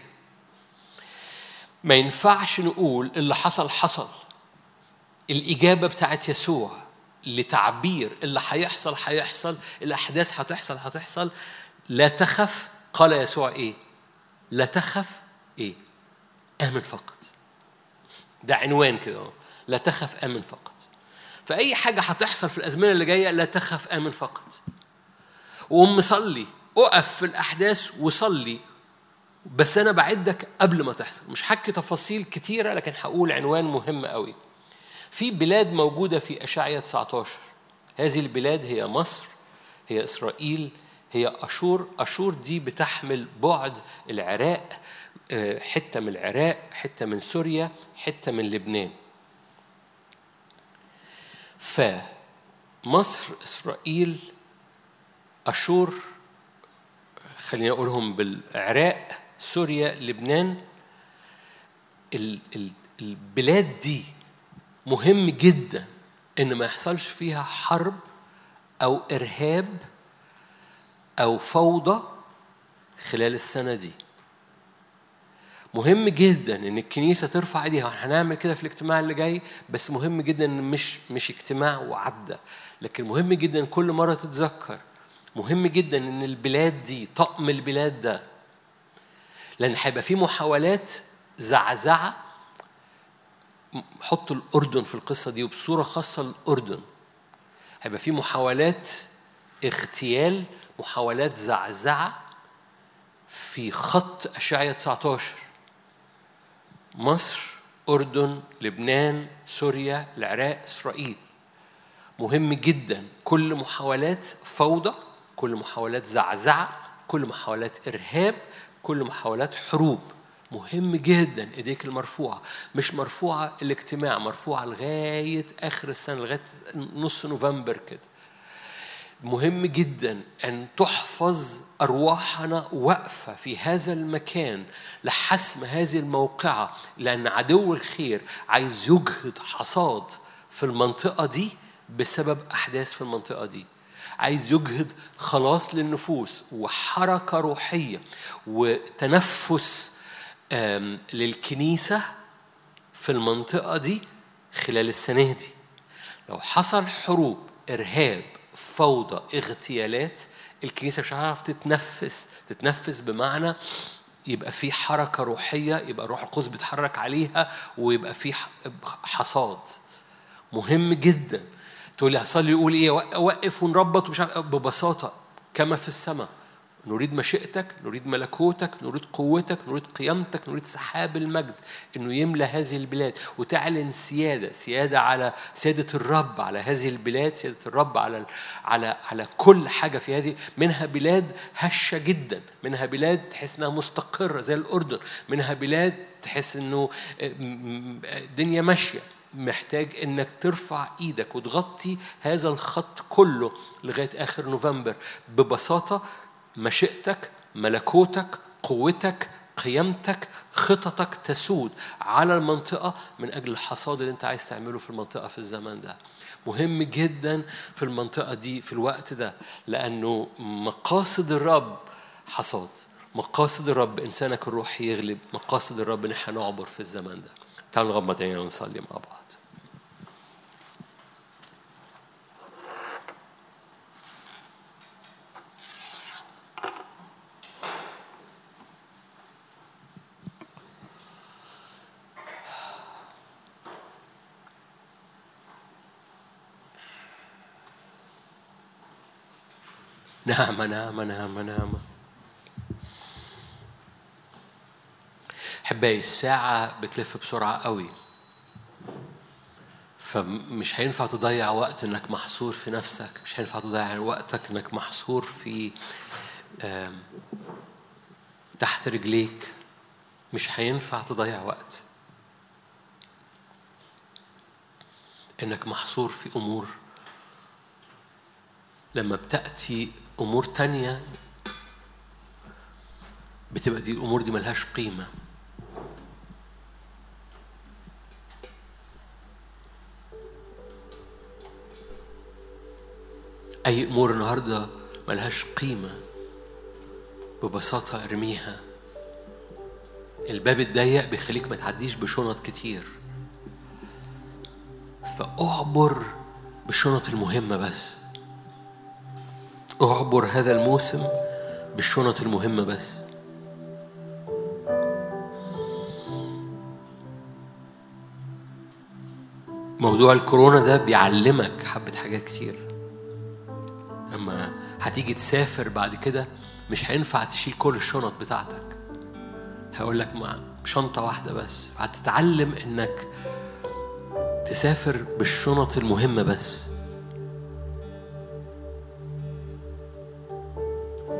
ما ينفعش نقول اللي حصل حصل الإجابة بتاعت يسوع لتعبير اللي هيحصل هيحصل الأحداث هتحصل هتحصل لا تخف قال يسوع إيه؟ لا تخف إيه؟ آمن فقط ده عنوان كده لا تخف آمن فقط فأي حاجة هتحصل في الأزمنة اللي جاية لا تخف آمن فقط وقوم صلي اقف في الأحداث وصلي بس أنا بعدك قبل ما تحصل مش حكي تفاصيل كتيرة لكن هقول عنوان مهم قوي في بلاد موجودة في أشعية 19 هذه البلاد هي مصر هي إسرائيل هي أشور أشور دي بتحمل بعد العراق آه، حتة من العراق حتة من سوريا حتة من لبنان فمصر إسرائيل أشور خلينا أقولهم بالعراق سوريا لبنان البلاد دي مهم جدا ان ما يحصلش فيها حرب او ارهاب او فوضى خلال السنه دي مهم جدا ان الكنيسه ترفع ايديها هنعمل كده في الاجتماع اللي جاي بس مهم جدا ان مش مش اجتماع وعدى لكن مهم جدا كل مره تتذكر مهم جدا ان البلاد دي طقم البلاد ده لان هيبقى في محاولات زعزعه حط الأردن في القصة دي وبصورة خاصة الأردن هيبقى في محاولات اغتيال محاولات زعزعة في خط أشعية 19 مصر أردن لبنان سوريا العراق إسرائيل مهم جدا كل محاولات فوضى كل محاولات زعزعة كل محاولات إرهاب كل محاولات حروب مهم جدا ايديك المرفوعه مش مرفوعه الاجتماع مرفوعه لغايه اخر السنه لغايه نص نوفمبر كده مهم جدا ان تحفظ ارواحنا واقفه في هذا المكان لحسم هذه الموقعه لان عدو الخير عايز يجهد حصاد في المنطقه دي بسبب احداث في المنطقه دي عايز يجهد خلاص للنفوس وحركه روحيه وتنفس للكنيسة في المنطقة دي خلال السنة دي لو حصل حروب إرهاب فوضى اغتيالات الكنيسة مش هتعرف تتنفس تتنفس بمعنى يبقى في حركة روحية يبقى الروح القدس بيتحرك عليها ويبقى في حصاد مهم جدا تقول لي هصلي يقول ايه وقف ونربط ومش ببساطة كما في السماء نريد مشيئتك نريد ملكوتك نريد قوتك نريد قيامتك نريد سحاب المجد انه يملى هذه البلاد وتعلن سياده سياده على سياده الرب على هذه البلاد سياده الرب على على على كل حاجه في هذه منها بلاد هشه جدا منها بلاد تحس انها مستقره زي الاردن منها بلاد تحس انه الدنيا ماشيه محتاج انك ترفع ايدك وتغطي هذا الخط كله لغايه اخر نوفمبر ببساطه مشيئتك ملكوتك قوتك قيمتك خططك تسود على المنطقة من أجل الحصاد اللي أنت عايز تعمله في المنطقة في الزمن ده مهم جدا في المنطقة دي في الوقت ده لأنه مقاصد الرب حصاد مقاصد الرب إنسانك الروحي يغلب مقاصد الرب إن احنا نعبر في الزمن ده تعالوا نغمض عينينا ونصلي مع بعض نعمة نعمة نعمة نعمة أحبائي الساعة بتلف بسرعة قوي فمش هينفع تضيع وقت انك محصور في نفسك مش هينفع تضيع وقتك انك محصور في تحت رجليك مش هينفع تضيع وقت انك محصور في امور لما بتاتي أمور تانية بتبقى دي الأمور دي ملهاش قيمة أي أمور النهاردة ملهاش قيمة ببساطة ارميها الباب الضيق بيخليك ما تعديش بشنط كتير فأعبر بالشنط المهمة بس اعبر هذا الموسم بالشنط المهمة بس موضوع الكورونا ده بيعلمك حبة حاجات كتير أما هتيجي تسافر بعد كده مش هينفع تشيل كل الشنط بتاعتك هقول لك مع شنطة واحدة بس هتتعلم إنك تسافر بالشنط المهمة بس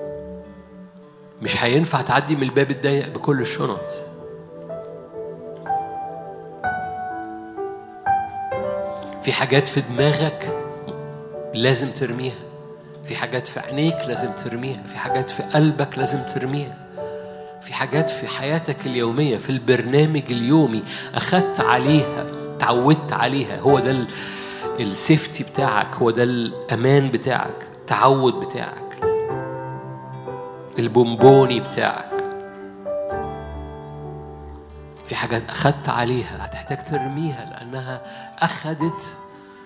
مش هينفع تعدي من الباب الضيق بكل الشنط في حاجات في دماغك لازم ترميها في حاجات في عينيك لازم ترميها في حاجات في قلبك لازم ترميها في حاجات في حياتك اليومية في البرنامج اليومي أخدت عليها تعودت عليها هو ده السيفتي بتاعك هو ده الأمان بتاعك التعود بتاعك البونبوني بتاعك في حاجات أخدت عليها هتحتاج ترميها لأنها أخدت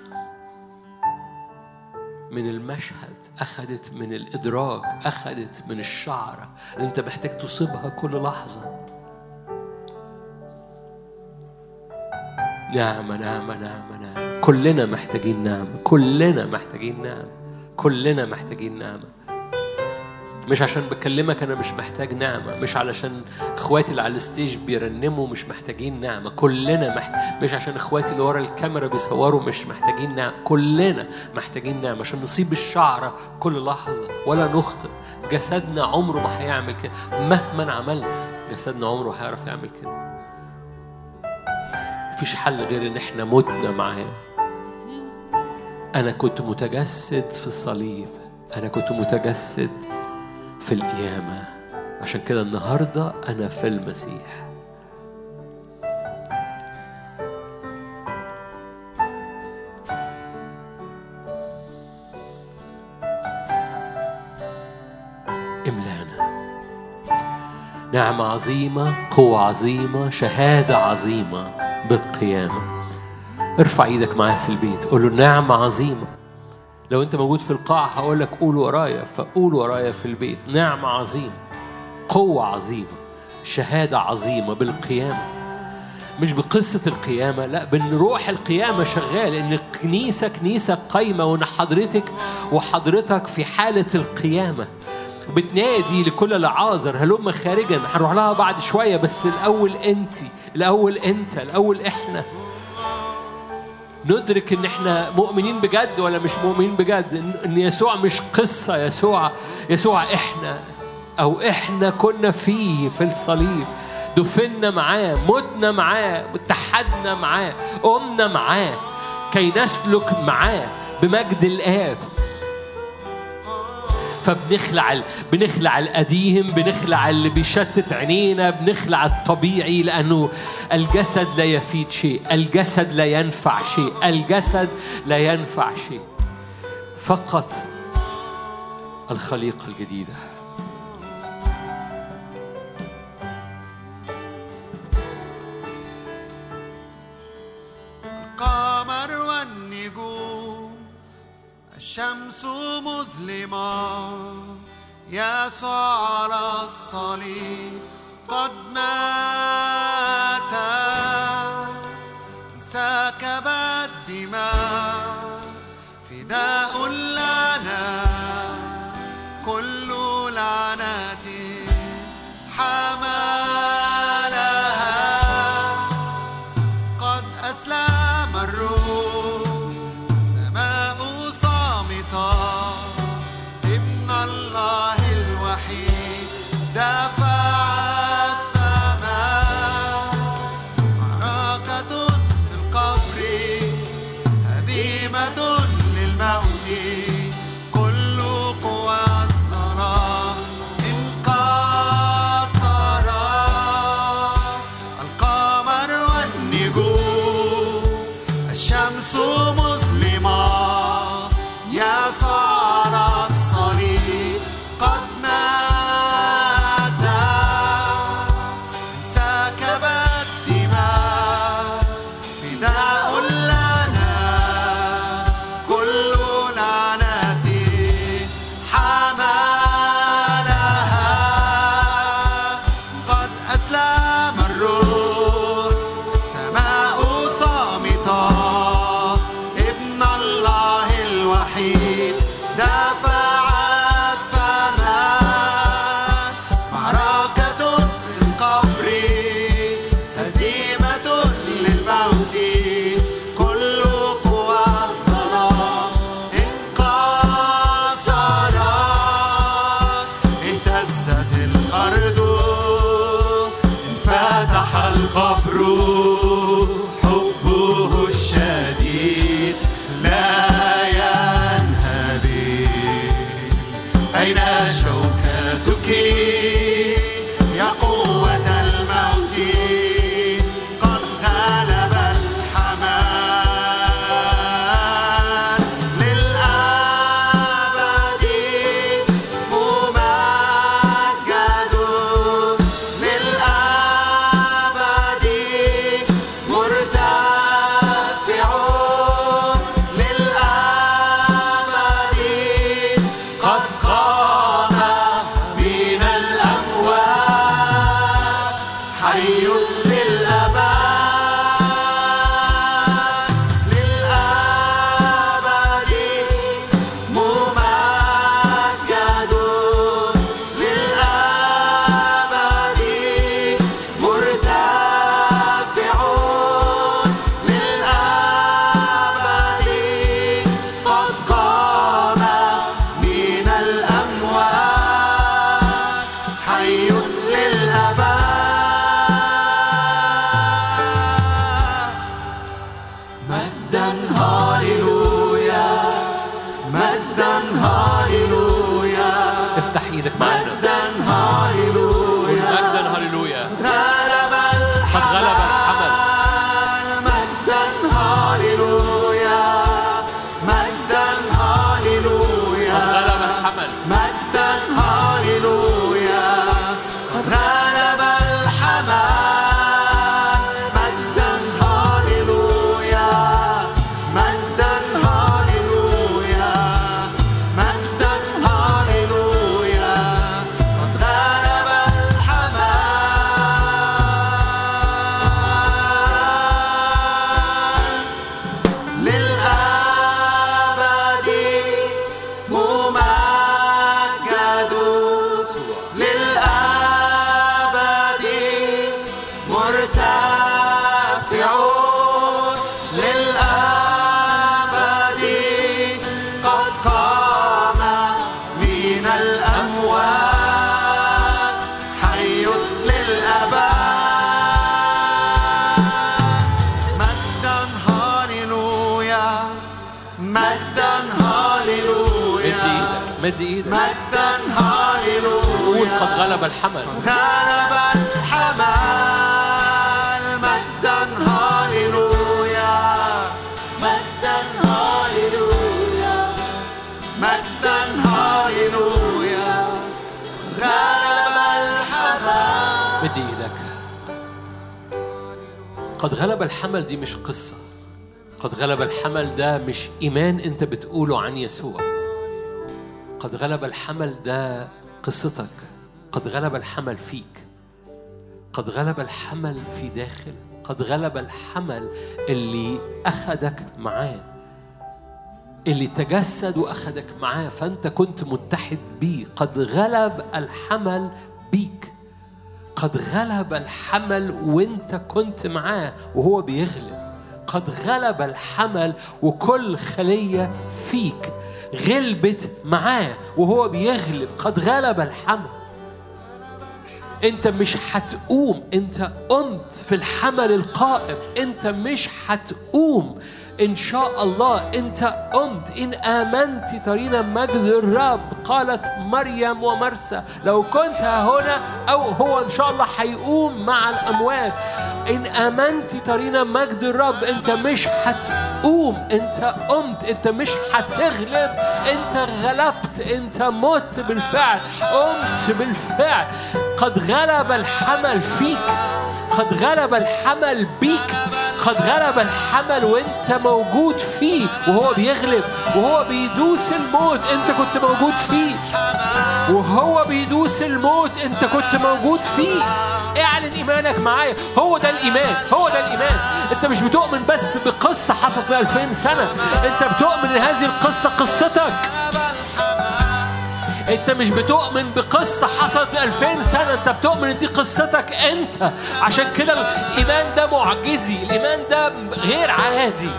من المشهد أخدت من الإدراك أخدت من الشعر اللي أنت محتاج تصيبها كل لحظة نعمة نعمة نعمة نعمة كلنا محتاجين نعمة كلنا محتاجين نعمة كلنا محتاجين نعمة مش عشان بكلمك انا مش محتاج نعمه مش علشان اخواتي اللي على الستيج بيرنموا مش محتاجين نعمه كلنا محتاج مش عشان اخواتي اللي ورا الكاميرا بيصوروا مش محتاجين نعمه كلنا محتاجين نعمه عشان نصيب الشعره كل لحظه ولا نخطئ جسدنا عمره ما هيعمل كده مهما عملنا جسدنا عمره هيعرف يعمل كده مفيش حل غير ان احنا متنا معاه انا كنت متجسد في الصليب انا كنت متجسد في القيامة عشان كده النهاردة أنا في المسيح املانا نعمة عظيمة قوة عظيمة شهادة عظيمة بالقيامة ارفع ايدك معايا في البيت قول له نعمة عظيمة لو انت موجود في القاعة هقول لك قول ورايا فقول ورايا في البيت نعمة عظيمة قوة عظيمة شهادة عظيمة بالقيامة مش بقصة القيامة لا بأن روح القيامة شغال إن الكنيسة كنيسة قايمة وإن حضرتك وحضرتك في حالة القيامة بتنادي لكل العازر هلم خارجا هنروح لها بعد شوية بس الأول أنت الأول أنت الأول إحنا ندرك ان احنا مؤمنين بجد ولا مش مؤمنين بجد ان يسوع مش قصه يسوع يسوع احنا او احنا كنا فيه في الصليب دفنا معاه متنا معاه اتحدنا معاه قمنا معاه كي نسلك معاه بمجد الاب فبنخلع بنخلع القديم بنخلع اللي بيشتت عينينا بنخلع الطبيعي لأنه الجسد لا يفيد شيء الجسد لا ينفع شيء الجسد لا ينفع شيء فقط الخليقة الجديدة القمر والنجوم الشمس مظلمة يسوع على الصليب قد مات سكب الدماء فداء لنا كل لعنة حملها قد أسلم الروح السماء صامتة ابن الله الوحيد دفع الثمن معركة في القبر هزيمة للموت كل قوى الظلام انكسرت القمر والنجوم الشمس مظلمة يسوع على الصليب قد مات سكب الدماء فداء لنا كل لعنة حملها قد أسلم الروح السماء صامتة ابن الله الوحيد دفع الثمن معركة في القبر هزيمة للموت كل قوى الظلام انكسرت اهتزت الأرض حبه الشديد لا ينهدي أين شوكتك يا قوة الموت قد غلب الحمام للأبد ممجد للأبد مرتفع للأبد قد قام من الأموات حي للأبد للأبد ممجد للأبد مرتفع للأبد قد قام من الأموات حي للأبد مجدا هاليلويا مجدا هاليلويا افتح ايدك معانا مجدا هاليلويا مجدا هللويا غلب الحمل قد غلب الحمل. مجدا هاليلويا مجدا هاليلويا قد غلب الحمل مجدا هاليلويا قد غلب الحمام مجدا هاليلويا مجدا هاليلويا مجدا هاليلويا قد غلب الحمام للأبد ممجد للأبد مرتفع للأبد قد قام من الأموات حي للأبد مجدا هاليلويا مجدا هاليلويا مد ايدك مد ايدك مجدا هاليلويا قول قد غلب الحمل غلب الحمال مجدا هاليلويا مجدا هاليلويا مجدا هاليلويا غلب الحمال مد ايدك قد غلب الحمل دي مش قصة قد غلب الحمل ده مش إيمان أنت بتقوله عن يسوع قد غلب الحمل ده قصتك قد غلب الحمل فيك قد غلب الحمل في داخل قد غلب الحمل اللي أخدك معاه اللي تجسد وأخدك معاه فأنت كنت متحد بيه قد غلب الحمل بيك قد غلب الحمل وانت كنت معاه وهو بيغلب قد غلب الحمل وكل خلية فيك غلبت معاه وهو بيغلب قد غلب الحمل انت مش هتقوم انت قمت في الحمل القائم انت مش هتقوم ان شاء الله انت قمت ان امنت ترين مجد الرب قالت مريم ومرسى لو كنت ها هنا او هو ان شاء الله هيقوم مع الاموات ان امنت ترين مجد الرب انت مش هتقوم انت قمت انت مش هتغلب انت غلبت انت مت بالفعل قمت بالفعل قد غلب الحمل فيك قد غلب الحمل بيك قد غلب الحمل وانت موجود فيه وهو بيغلب وهو بيدوس الموت انت كنت موجود فيه وهو بيدوس الموت انت كنت موجود فيه اعلن ايمانك معايا هو ده الايمان هو ده الايمان انت مش بتؤمن بس بقصه حصلت من 2000 سنه انت بتؤمن ان هذه القصه قصتك انت مش بتؤمن بقصة حصلت من 2000 سنة انت بتؤمن ان دي قصتك انت عشان كده الايمان ده معجزي الايمان ده غير عادي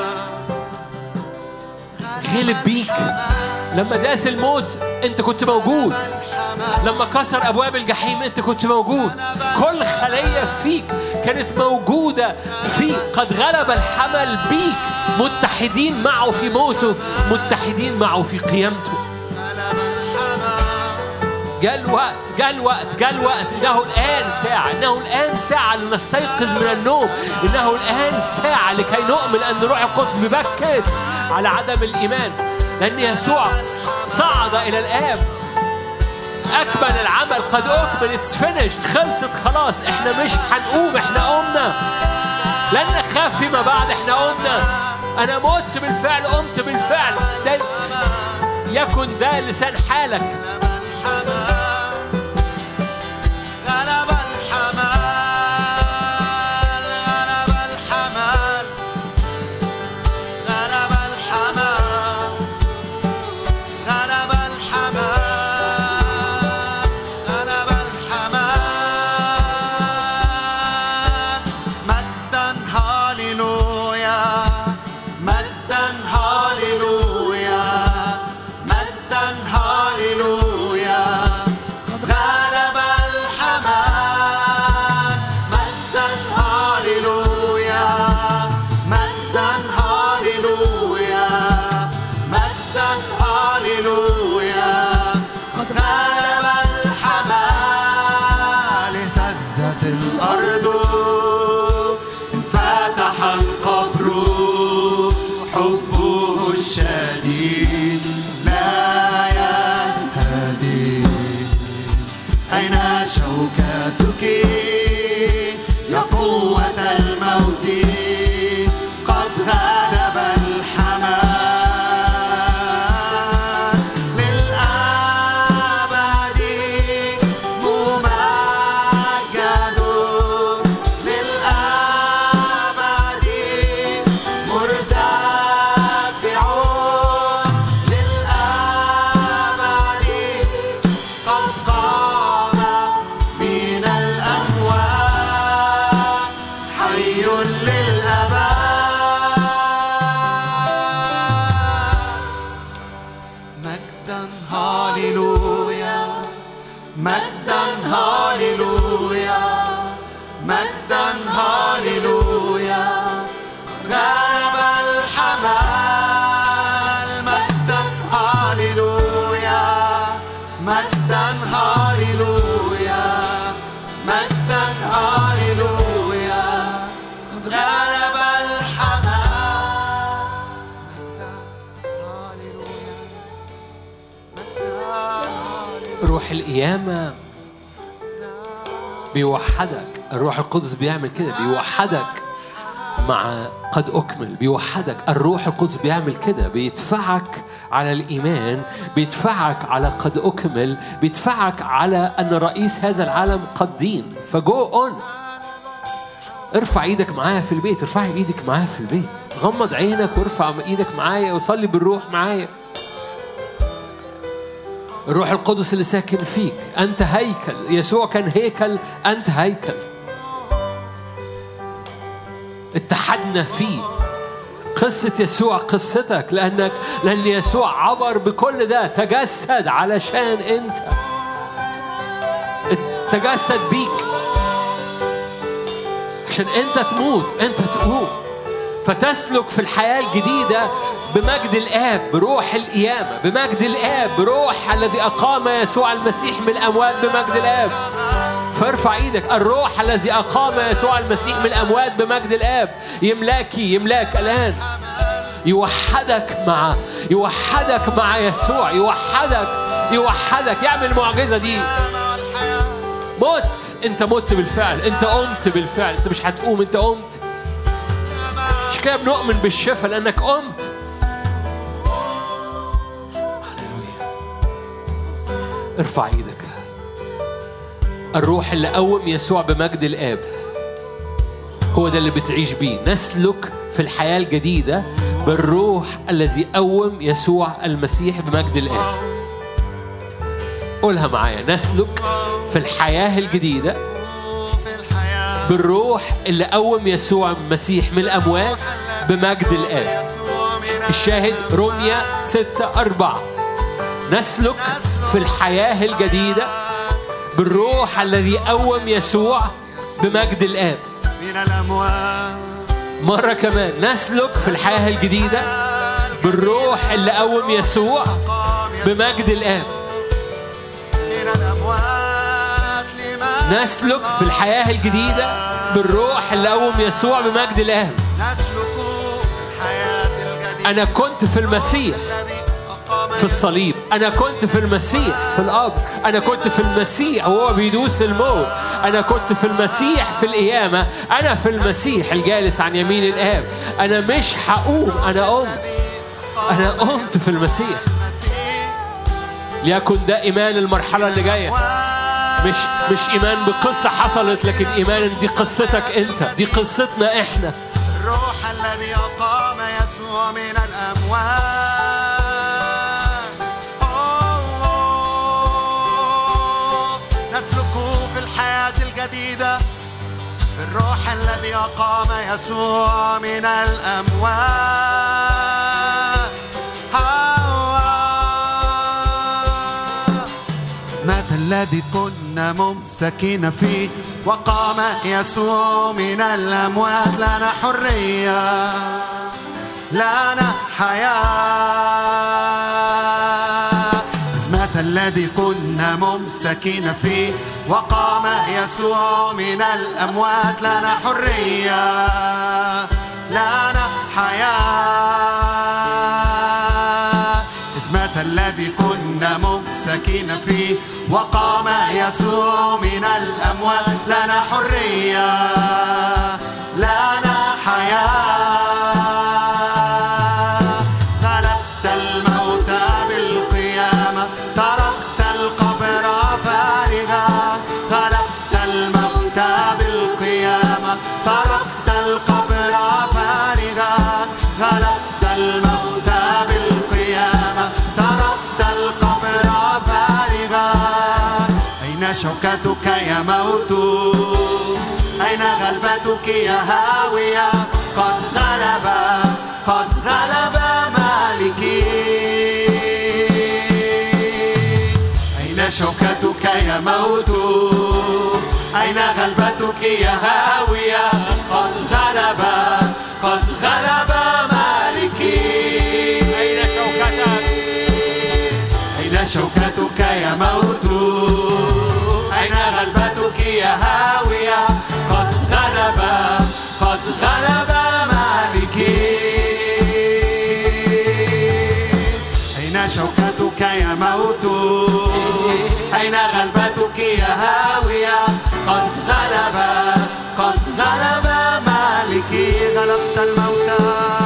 غلب بيك لما داس الموت انت كنت موجود لما كسر ابواب الجحيم انت كنت موجود كل خلية فيك كانت موجودة فيه قد غلب الحمل بيك متحدين معه في موته متحدين معه في قيامته جاء الوقت جاء الوقت جاء الوقت انه الان ساعه انه الان ساعه لنستيقظ من النوم انه الان ساعه لكي نؤمن ان روح القدس ببكت على عدم الايمان لان يسوع صعد الى الاب اكمل العمل قد اكمل اتس فينيشد خلصت خلاص احنا مش هنقوم احنا قمنا لن نخاف فيما بعد احنا قمنا انا مت بالفعل قمت بالفعل ده يكن ده لسان حالك غلب الحمال غلب الحمال غلب الحمال غلب الحمال غلب الحمال مجدا هاليلويا مجدا هاليلويا مجدا هاليلويا غلب الحمال مجدا هاليلويا مجدا هاليلويا مجدا هاليلويا قد غلب الحمال اهتزت الارض انفتح القبر حبه الشديد لا ينهدي أين شوكتك يا قوة الموت قد غلب الحمام للأبد ممجد للأبد مرتفع للأبد قد قام من الأموات حي للأبد مجدا هاليلويا مجدا هاليلويا مجدا هاليلويا غاب الحمال مجدا هاليلويا مجدا هاليلويا مجدا هاليلويا غلب الحمال مجدا هاليلويا مجدا هاليلويا روح القيامة بيوحدك الروح القدس بيعمل كده بيوحدك مع قد أكمل بيوحدك الروح القدس بيعمل كده بيدفعك على الإيمان بيدفعك على قد أكمل بيدفعك على أن رئيس هذا العالم قد دين فجو أون ارفع ايدك معايا في البيت ارفع ايدك معايا في البيت غمض عينك وارفع ايدك معايا وصلي بالروح معايا الروح القدس اللي ساكن فيك أنت هيكل يسوع كان هيكل أنت هيكل اتحدنا فيه قصة يسوع قصتك لأنك لأن يسوع عبر بكل ده تجسد علشان أنت تجسد بيك عشان أنت تموت أنت تقوم فتسلك في الحياة الجديدة بمجد الآب بروح القيامة بمجد الآب بروح الذي أقام يسوع المسيح من الأموات بمجد الآب فارفع ايدك الروح الذي أقام يسوع المسيح من الأموات بمجد الآب يملاكي يملاك الآن يوحدك مع يوحدك مع يسوع يوحدك يوحدك يعمل المعجزة دي مت انت مت بالفعل انت قمت بالفعل انت مش هتقوم انت قمت مش كده بنؤمن بالشفاء لانك قمت هللويا ارفع ايدك الروح اللي قوم يسوع بمجد الاب هو ده اللي بتعيش بيه نسلك في الحياة الجديدة بالروح الذي قوم يسوع المسيح بمجد الآب قولها معايا نسلك في الحياة الجديدة في الحياة بالروح اللي قوم يسوع المسيح من الأموات بمجد الآب يسوع من الشاهد رمية ستة أربعة نسلك في الحياة الجديدة بالروح الذي قوم يسوع بمجد الآب من الأموات مرة كمان نسلك في الحياة الجديدة بالروح اللي قوم يسوع بمجد الآب من الأموات لما نسلك في الحياة الجديدة بالروح اللي قوم يسوع بمجد الآب نسلك الحياة الجديدة أنا كنت في المسيح الذي أقام في الصليب أنا كنت في المسيح في القبر أنا كنت في المسيح وهو بيدوس الموت أنا كنت في المسيح في القيامة أنا في المسيح الجالس عن يمين الآب أنا مش هقوم أنا قمت أنا قمت في المسيح المسيح ليكن ده إيمان المرحلة اللي جاية مش مش إيمان بقصة حصلت لكن إيمان إن دي قصتك أنت دي قصتنا إحنا الروح الذي أقام يسوع من الأموات أوه. نسلك في الحياة الجديدة الروح الذي أقام يسوع من الأموات أوه. اسمة الذي كنا ممسكين فيه وقام يسوع من الأموات لنا حرية لنا حياة اسمة الذي كنا ممسكين فيه وقام يسوع من الأموات لنا حرية لنا حياة اسمة الذي كنا ممسكين فيه وقام يسوع من الأموات لنا حرية لنا حياة غلبت الموت بالقيامة تركت القبر فارغا غلبت الموت بالقيامة تركت القبر فارغا غلبت الموت بالقيامة تركت القبر فارغا أين شوكتك يا موت أين غلبتك يا هاوية قد غلب قد غلب مالكي أين شوكتك يا موت أين غلبتك يا هاوية قد غلب قد غلب مالكي أين شوكتك أين شوكتك يا موت أين غلبتك يا هاوية قد غلب قد غلب مالكي أين شوكتك يا موت أين غلبتك يا هاوية قد غلب قد غلب مالكي غلبت الموتى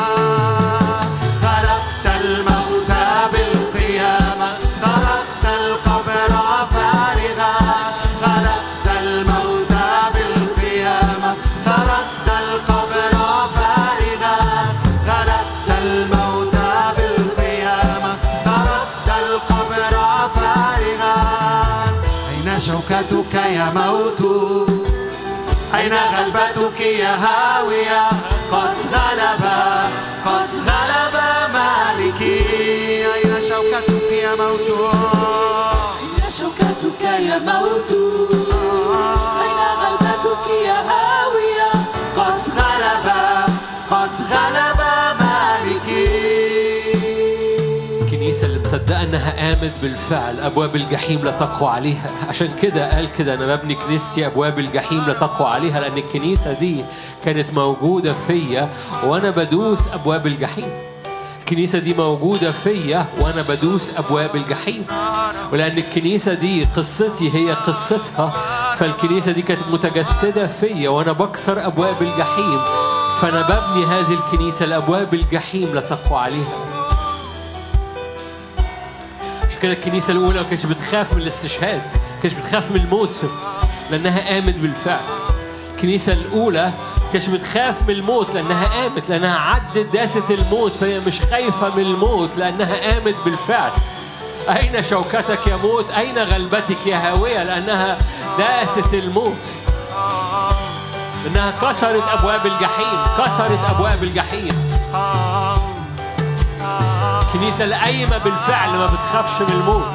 غلبت الموتى بالقيامة تركت القبر فارغا غلبت الموتى بالقيامة تركت القبر فارغا غلبت الموتى بالقيامة تركت القبر فارغا أين شوكتك يا موت أين غلبتك يا هاوية قد غلب قد غلب مالكي أين شوكتك يا موت أين شوكتك يا موت أين غلبتك يا هاوية قد غلب قد غلب مالكي الكنيسة اللي مصدقة إنها قامت بالفعل أبواب الجحيم لا تقوى عليها عشان كده قال كده أنا ببني كنيستي أبواب الجحيم لا تقوى عليها لأن الكنيسة دي كانت موجودة فيا وأنا بدوس أبواب الجحيم الكنيسة دي موجودة فيا وأنا بدوس أبواب الجحيم ولأن الكنيسة دي قصتي هي قصتها فالكنيسة دي كانت متجسدة فيا وأنا بكسر أبواب الجحيم فأنا ببني هذه الكنيسة لأبواب الجحيم لا تقوى عليها عشان كده الكنيسة الأولى ما كانتش بتخاف من الاستشهاد ما كانتش بتخاف من الموت لأنها قامت بالفعل الكنيسة الأولى ما كانتش بتخاف من الموت لأنها قامت لأنها عدت داسة الموت فهي مش خايفة من الموت لأنها قامت بالفعل أين شوكتك يا موت أين غلبتك يا هاوية لأنها داست الموت لأنها كسرت أبواب الجحيم كسرت أبواب الجحيم الكنيسة القايمة بالفعل ما بتخافش من الموت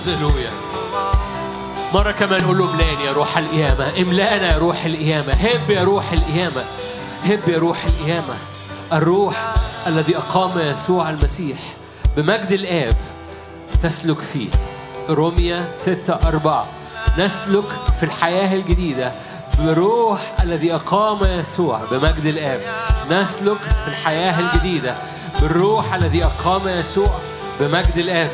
هللويا مرة كمان قول له املاني يا روح القيامة املانا يا روح القيامة هب يا روح القيامة هب يا روح القيامة الروح الذي أقام يسوع المسيح بمجد الآب تسلك فيه روميا ستة أربعة نسلك في الحياة الجديدة بروح الذي أقام يسوع بمجد الآب نسلك في الحياة الجديدة بالروح الذي أقام يسوع بمجد الآب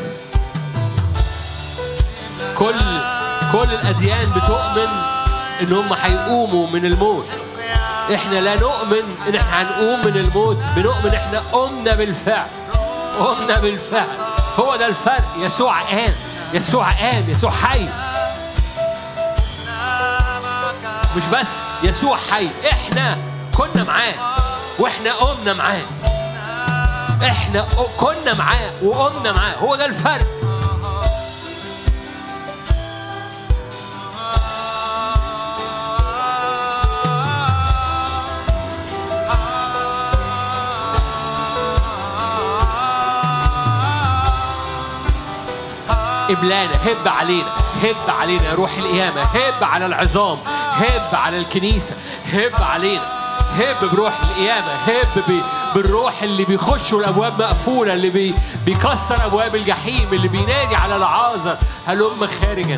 كل كل الأديان بتؤمن إن هم هيقوموا من الموت إحنا لا نؤمن إن إحنا هنقوم من الموت بنؤمن إحنا قمنا بالفعل قمنا بالفعل هو ده الفرق يسوع قام يسوع قام يسوع حي مش بس يسوع حي احنا كنا معاه واحنا قمنا معاه احنا كنا معاه وقمنا معاه هو ده الفرق إبلانا هب علينا هب علينا يا روح القيامة هب على العظام هب على الكنيسة هب علينا هب بروح القيامة هب ب- بالروح اللي بيخشوا الأبواب مقفولة اللي بي بيكسر أبواب الجحيم اللي بينادي على العازر هلم خارجا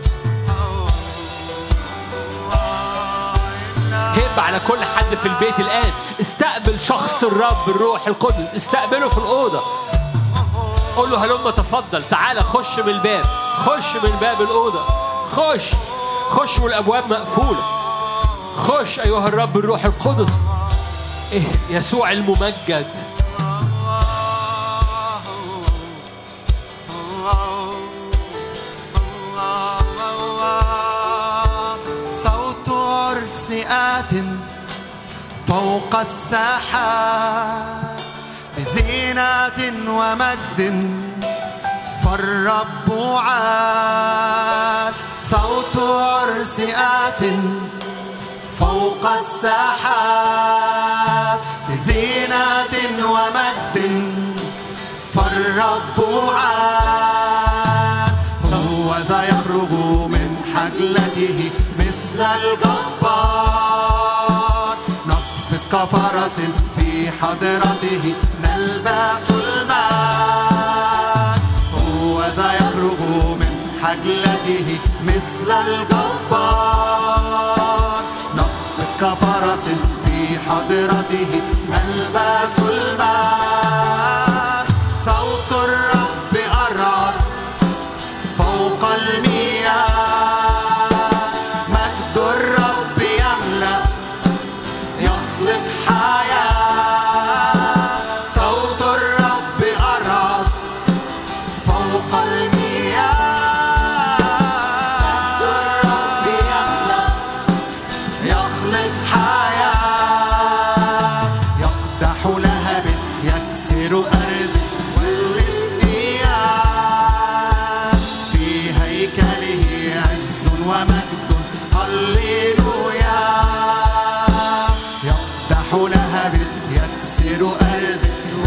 هب على كل حد في البيت الآن استقبل شخص الرب الروح القدس استقبله في الأوضة قول له هلم تفضل تعالى خش من الباب خش من باب الأوضة خش خش والأبواب مقفولة خش أيها الرب الروح القدس إيه يسوع الممجد صوت عرس آت فوق الساحات بزينة ومجد فالرب عاد صوت عرس آت فوق الساحات بزينة ومجد فالرب عاد هو ذا يخرج من حجلته مثل الجبار نقفز كفرس في حضرته نلبس الماء هو ذا يخرج من حجلته مثل الجبار نقفز كفرس في حضرته نلبس الماء صوت الرب أرعد فوق المياه مجد الرب يملأ يخلق حياة صوت الرب أرعد فوق المياه الرب يملأ يخلق حياة يقدح لهب يكسر أرز والإياه في هيكله عز ومجد هللويا يقدح لهب يكسر أرز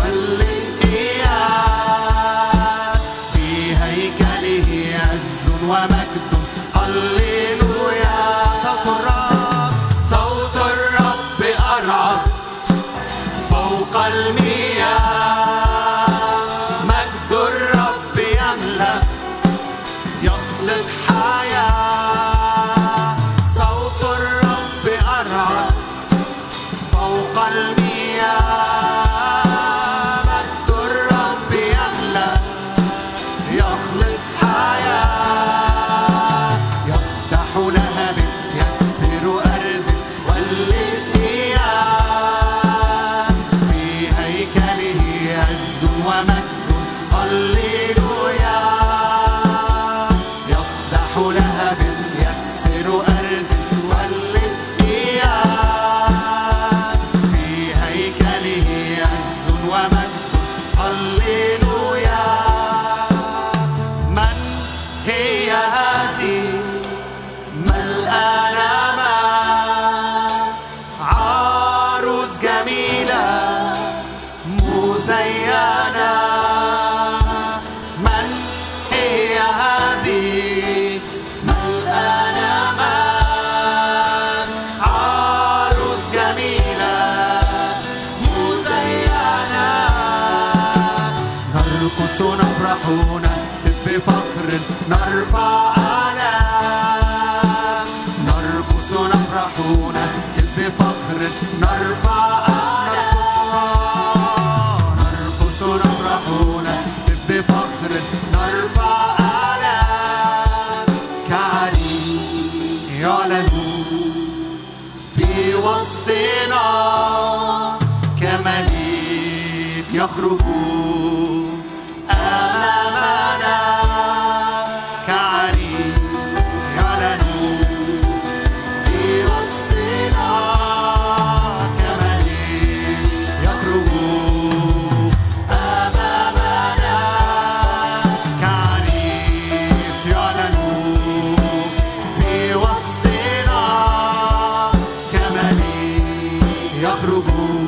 والإياه في هيكله عز ومجد هللويا صوت الرب صوت الرب أرعد فوق المياه مجد الرب يملأ يخلق حياة صوت الرب أرعد فوق المياه مجد الرب يملأ يخلق حياة يقدح لهب يكسر أرز والإياه في هيكله عز ومجد هللويا يقدح لهب يكسر أرز والإياه في هيكله عز ومجد هللويا من هي هذه ملآنة ماء عروس جميلة مزينة من هي هذه يفرحون بفخر نرفع آلام نرقص نفرحون بفخر نرفع نرقص نرقص نفرحون بفخر نرفع آلام كعريس يعلن في وسطنا كمليك يخرج أمامنا كعريس يعلن في وسطنا كمليك يخرج أمامنا كعريس يعلن في وسطنا كمليك يخرج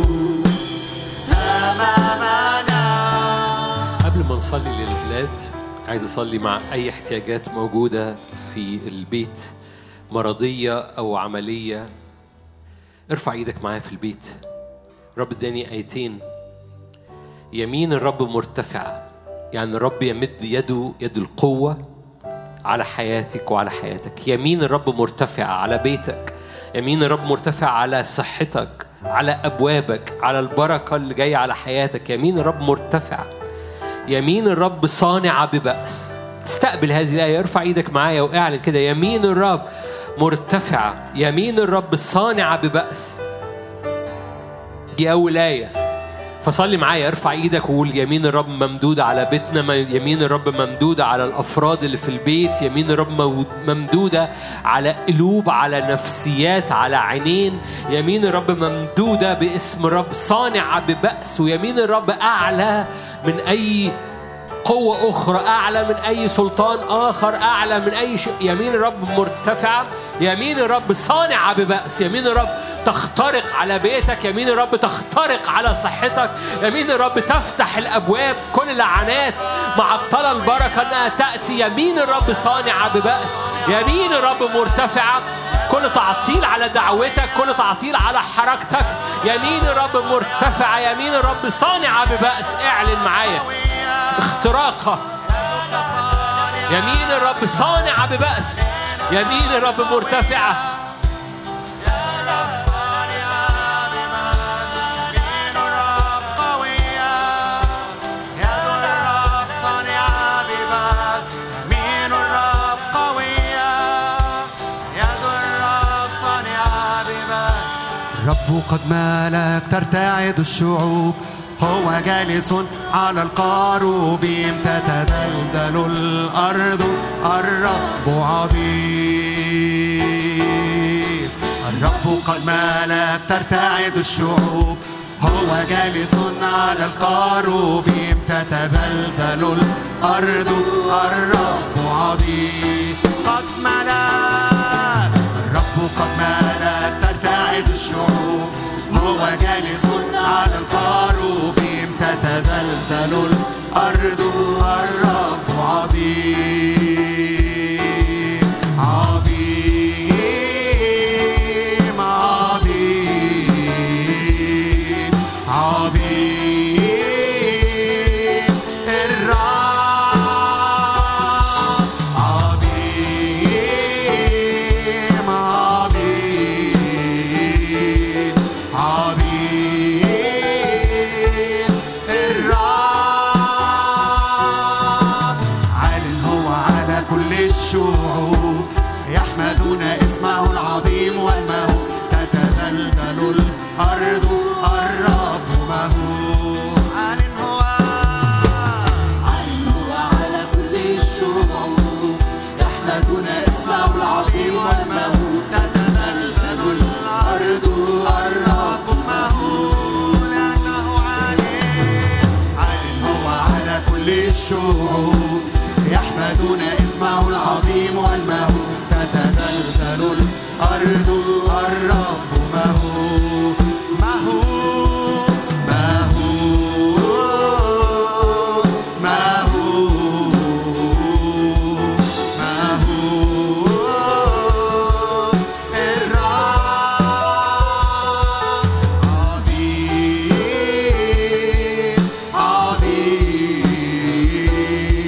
أمامنا قبل ما نصلي للبلاد عايز اصلي مع اي احتياجات موجوده في البيت مرضيه او عمليه ارفع ايدك معايا في البيت رب اداني ايتين يمين الرب مرتفعه يعني الرب يمد يده يد القوه على حياتك وعلى حياتك يمين الرب مرتفعه على بيتك يمين الرب مرتفع على صحتك على ابوابك على البركه اللي جايه على حياتك يمين الرب مرتفعه يمين الرب صانعة ببأس استقبل هذه الآية ارفع ايدك معايا واعلن كده يمين الرب مرتفعة يمين الرب صانعة ببأس دي أول آية فصلي معايا ارفع ايدك وقول يمين الرب ممدودة على بيتنا م- يمين الرب ممدودة على الأفراد اللي في البيت يمين الرب مو- ممدودة على قلوب على نفسيات على عينين يمين الرب ممدودة باسم الرب صانعة ببأس ويمين الرب أعلى من أي قوة أخرى أعلى من أي سلطان آخر أعلى من أي شيء يمين الرب مرتفعة يمين الرب صانعة ببأس يمين الرب تخترق على بيتك يمين الرب تخترق على صحتك يمين الرب تفتح الأبواب كل لعنات معطلة البركة أنها تأتي يمين الرب صانعة ببأس يمين الرب مرتفعة كل تعطيل على دعوتك كل تعطيل على حركتك يمين الرب مرتفعة يمين الرب صانعة ببأس اعلن معايا اختراقها يمين الرب صانعة ببأس يمين الرب مرتفعة الرب قد مالك ترتعد الشعوب هو جالس على القاروبيم تتدلدل الأرض الرب عظيم الرب قد مالك ترتعد الشعوب هو جالس على القاروبيم تتزلزل الأرض الرب عظيم قد ملك الرب قد ملك ترتعد الشعوب هو جالس على القاروبيم تتزلزل الأرض الرب عظيم عظيم عظيم عظيم الرب عظيم عظيم عظيم الرب عال هو على كل الشعوب يحمدون اسمه العظيم والمهول تتزلزل الأرض الرب مهول عال هو عنه وعلى كل الشعوب يحمدون اسمه العظيم والمهول تتزلزل الأرض الرب مهول لأنه عالم عالم هو على كل الشعوب يحمدون اسمه العظيم والمهول تتزلزل الأرض الرب مهول مهول مهول مهول مهول الرب عظيم عظيم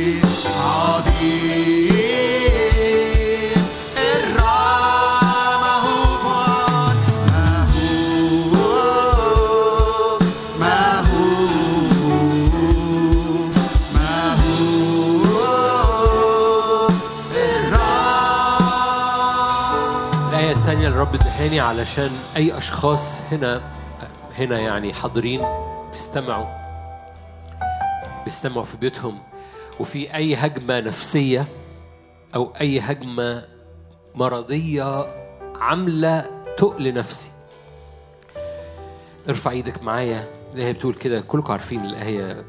تاني علشان أي أشخاص هنا هنا يعني حاضرين بيستمعوا بيستمعوا في بيوتهم وفي أي هجمة نفسية أو أي هجمة مرضية عاملة تقل نفسي ارفع ايدك معايا الآية بتقول كده كلكم عارفين الآية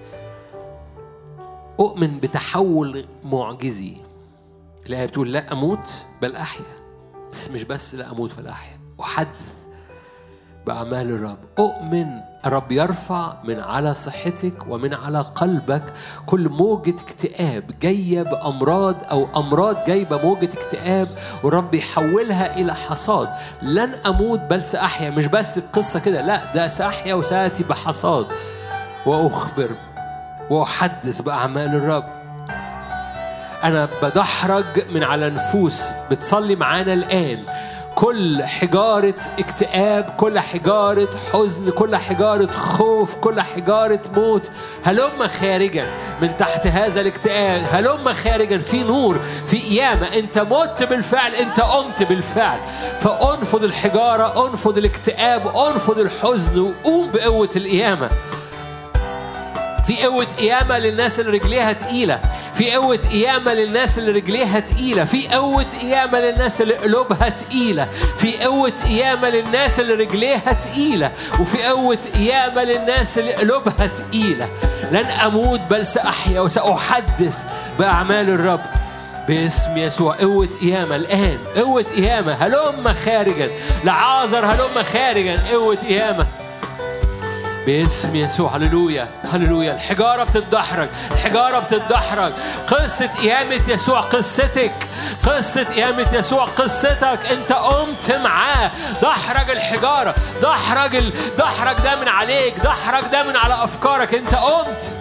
أؤمن بتحول معجزي الآية بتقول لا أموت بل أحيا بس مش بس لا أموت بل أحيا أحدث بأعمال الرب أؤمن الرب يرفع من على صحتك ومن على قلبك كل موجة اكتئاب جاية بأمراض أو أمراض جايبة موجة اكتئاب والرب يحولها إلى حصاد لن أموت بل سأحيا مش بس القصة كده لا ده سأحيا وسآتي بحصاد وأخبر وأحدث بأعمال الرب أنا بدحرج من على نفوس بتصلي معانا الآن كل حجارة اكتئاب كل حجارة حزن كل حجارة خوف كل حجارة موت هلم خارجا من تحت هذا الاكتئاب هلم خارجا في نور في قيامة انت مت بالفعل انت قمت بالفعل فانفض الحجارة انفض الاكتئاب انفض الحزن وقوم بقوة القيامة في قوة قيامة للناس اللي رجليها تقيلة في قوة قيامة للناس اللي رجليها تقيلة في قوة قيامة للناس اللي قلوبها تقيلة في قوة قيامة للناس اللي رجليها تقيلة وفي قوة قيامة للناس اللي قلوبها تقيلة لن أموت بل سأحيا وسأحدث بأعمال الرب باسم يسوع قوة قيامة الآن قوة قيامة هلم خارجا لعازر هلم خارجا قوة قيامة باسم يسوع هللويا هللويا الحجارة بتتدحرج الحجارة بتتدحرج قصة قيامة يسوع قصتك قصة قيامة يسوع قصتك انت قمت معاه دحرج الحجارة دحرج ال... دحرج ده من عليك دحرج ده من على أفكارك انت قمت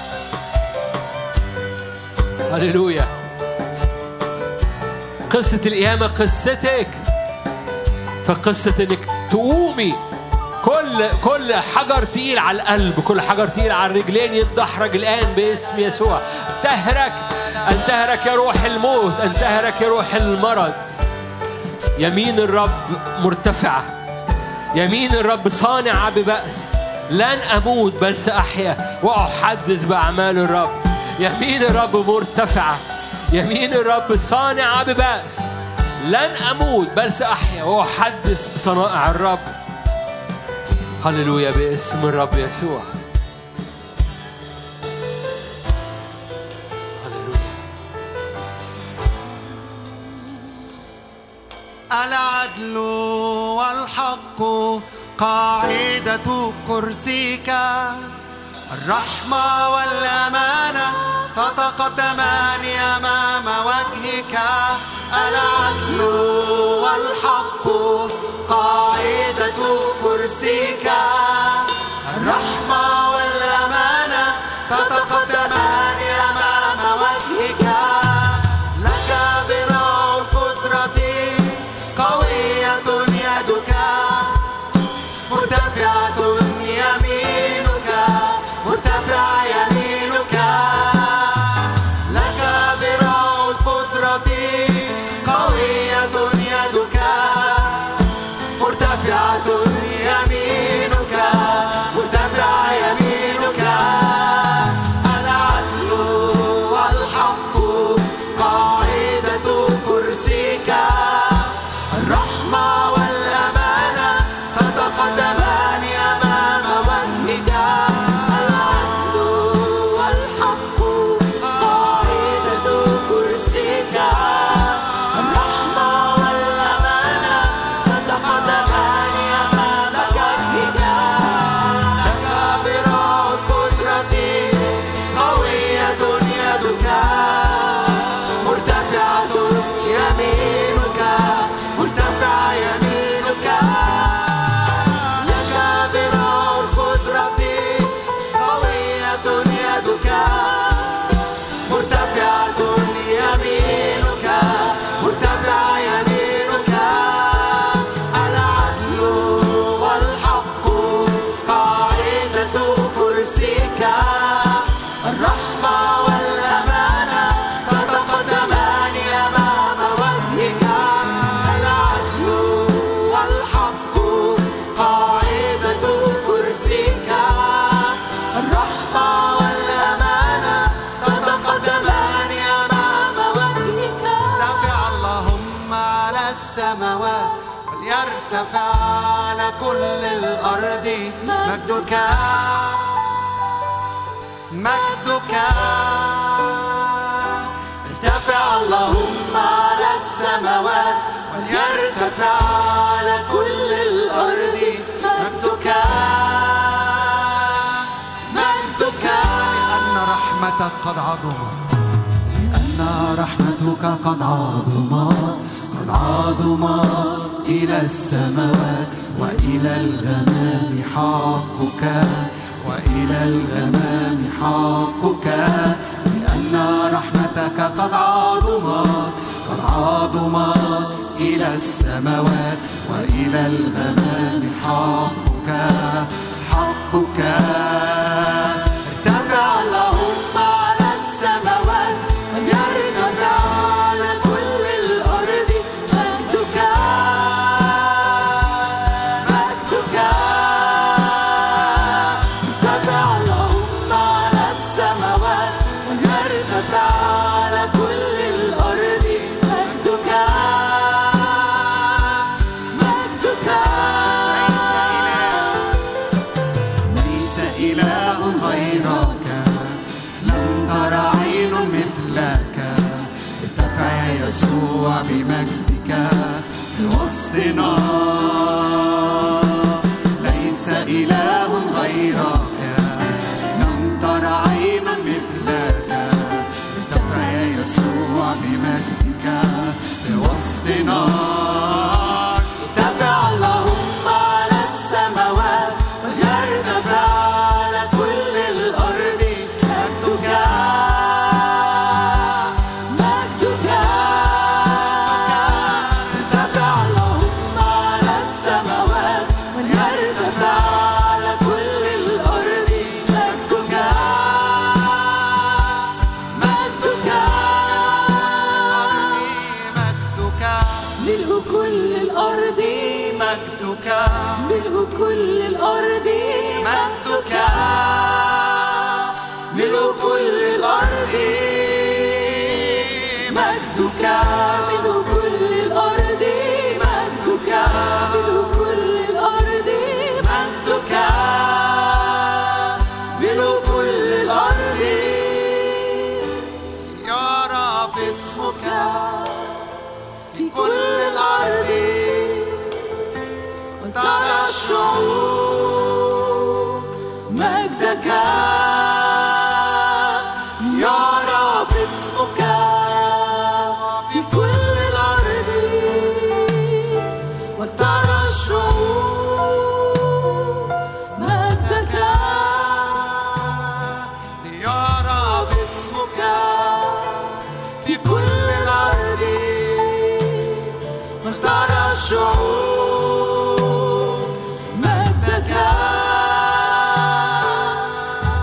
هللويا قصة القيامة قصتك فقصة انك تقومي كل كل حجر تقيل على القلب كل حجر تقيل على الرجلين يتدحرج الآن باسم يسوع انتهرك انتهرك يا روح الموت انتهرك يا روح المرض يمين الرب مرتفعة يمين الرب صانعة ببأس لن أموت بل سأحيا وأحدث بأعمال الرب يمين الرب مرتفعة يمين الرب صانعة ببأس لن أموت بل سأحيا وأحدث بصنائع الرب هللويا باسم الرب يسوع هللويا العدل والحق قاعدة كرسيك الرحمة والأمانة تتقدمان أمام وجهك العدل والحق قاعدة كرسيك الرحمة والأمانة تتقدمان أمام وجهك لك ذراع القدرة قوية يدك مرتفعة يمينك مرتفع يمينك لك ذراع القدرة قوية يدك مرتفعة يمينك مرتفع يمينك العدل كل الأرض مجدك مجدك ارتفع اللهم على السماوات وليرتفع على كل الأرض مجدك مجدك لأن رحمتك قد عظمت لأن رحمتك قد عظمت قد عظمت إلى السماوات وإلى الغمام حقك وإلى الغمام حقك لأن رحمتك قد عظمت قد عظمت إلى السماوات وإلى الغمام حقك حقك ارتفع اللهم على السماوات يرتفع على كل الأرض مجدك مجدك ارتفع اللهم على السماوات يرتفع على كل الأرض مجدك مجدك ليس إله غيرك لم تر عين مثلك ارتفع يا يسوع بمجدك في وسطنا ليس إله غيرك لم تر عين مثلك ارتفع يا يسوع بمجدك في وسطنا ارتفع اللهم على السماوات ويرتفع على كل الأرض مجدك مجدك ارتفع اللهم على السماوات ويرتفع على كل الأرض مجدك مجدك مجدك ملء كل الأرض مجدك ملء كل الأرض مجدك ملء كل الأرض مجدك ملء كل الأرض مجدك ملء كل الأرض مجدك ملء كل الأرض يرى اسمك في كل الأرض ترى الشعوب مجدك يرى اسمك في كل الأرض وترى الشعوب مجدك ليرى اسمك في كل الأرض وترى الشعوب مجدك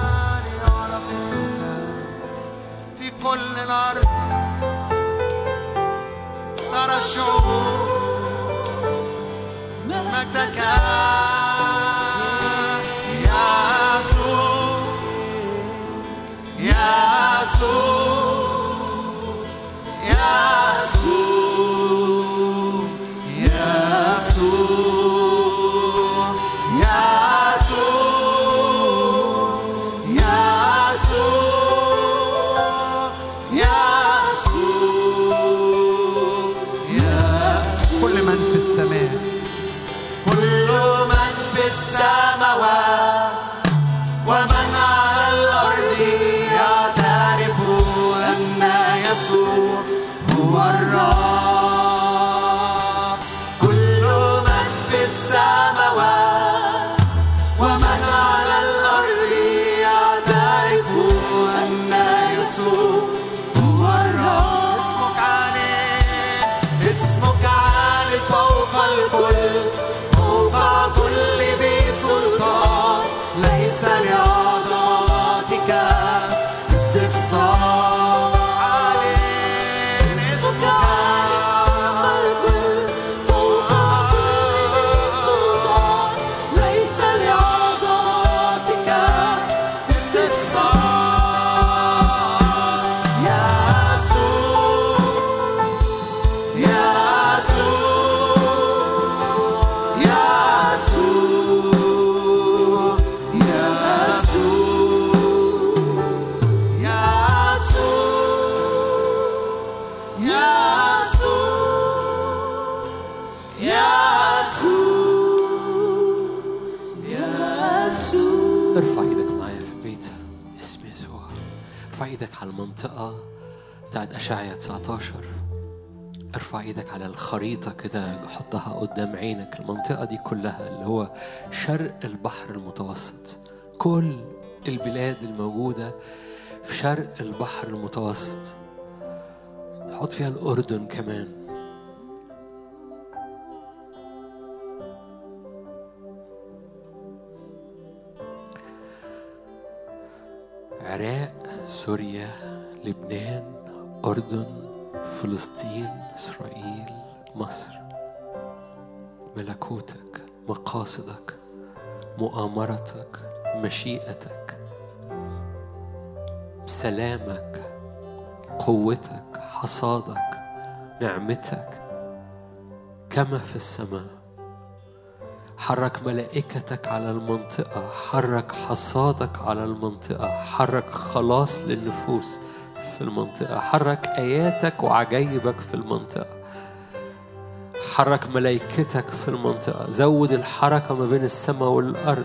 ارفع ايدك معايا في البيت اسم يسوع ارفع ايدك على المنطقة بتاعت أشعيا 19 ارفع ايدك على الخريطة كده حطها قدام عينك المنطقة دي كلها اللي هو شرق البحر المتوسط كل البلاد الموجودة في شرق البحر المتوسط حط فيها الأردن كمان عراق سوريا لبنان أردن فلسطين إسرائيل مصر ملكوتك مقاصدك مؤامرتك مشيئتك سلامك قوتك حصادك نعمتك كما في السماء حرك ملائكتك على المنطقة حرك حصادك على المنطقة حرك خلاص للنفوس في المنطقة حرك آياتك وعجائبك في المنطقة حرك ملائكتك في المنطقة زود الحركة ما بين السماء والأرض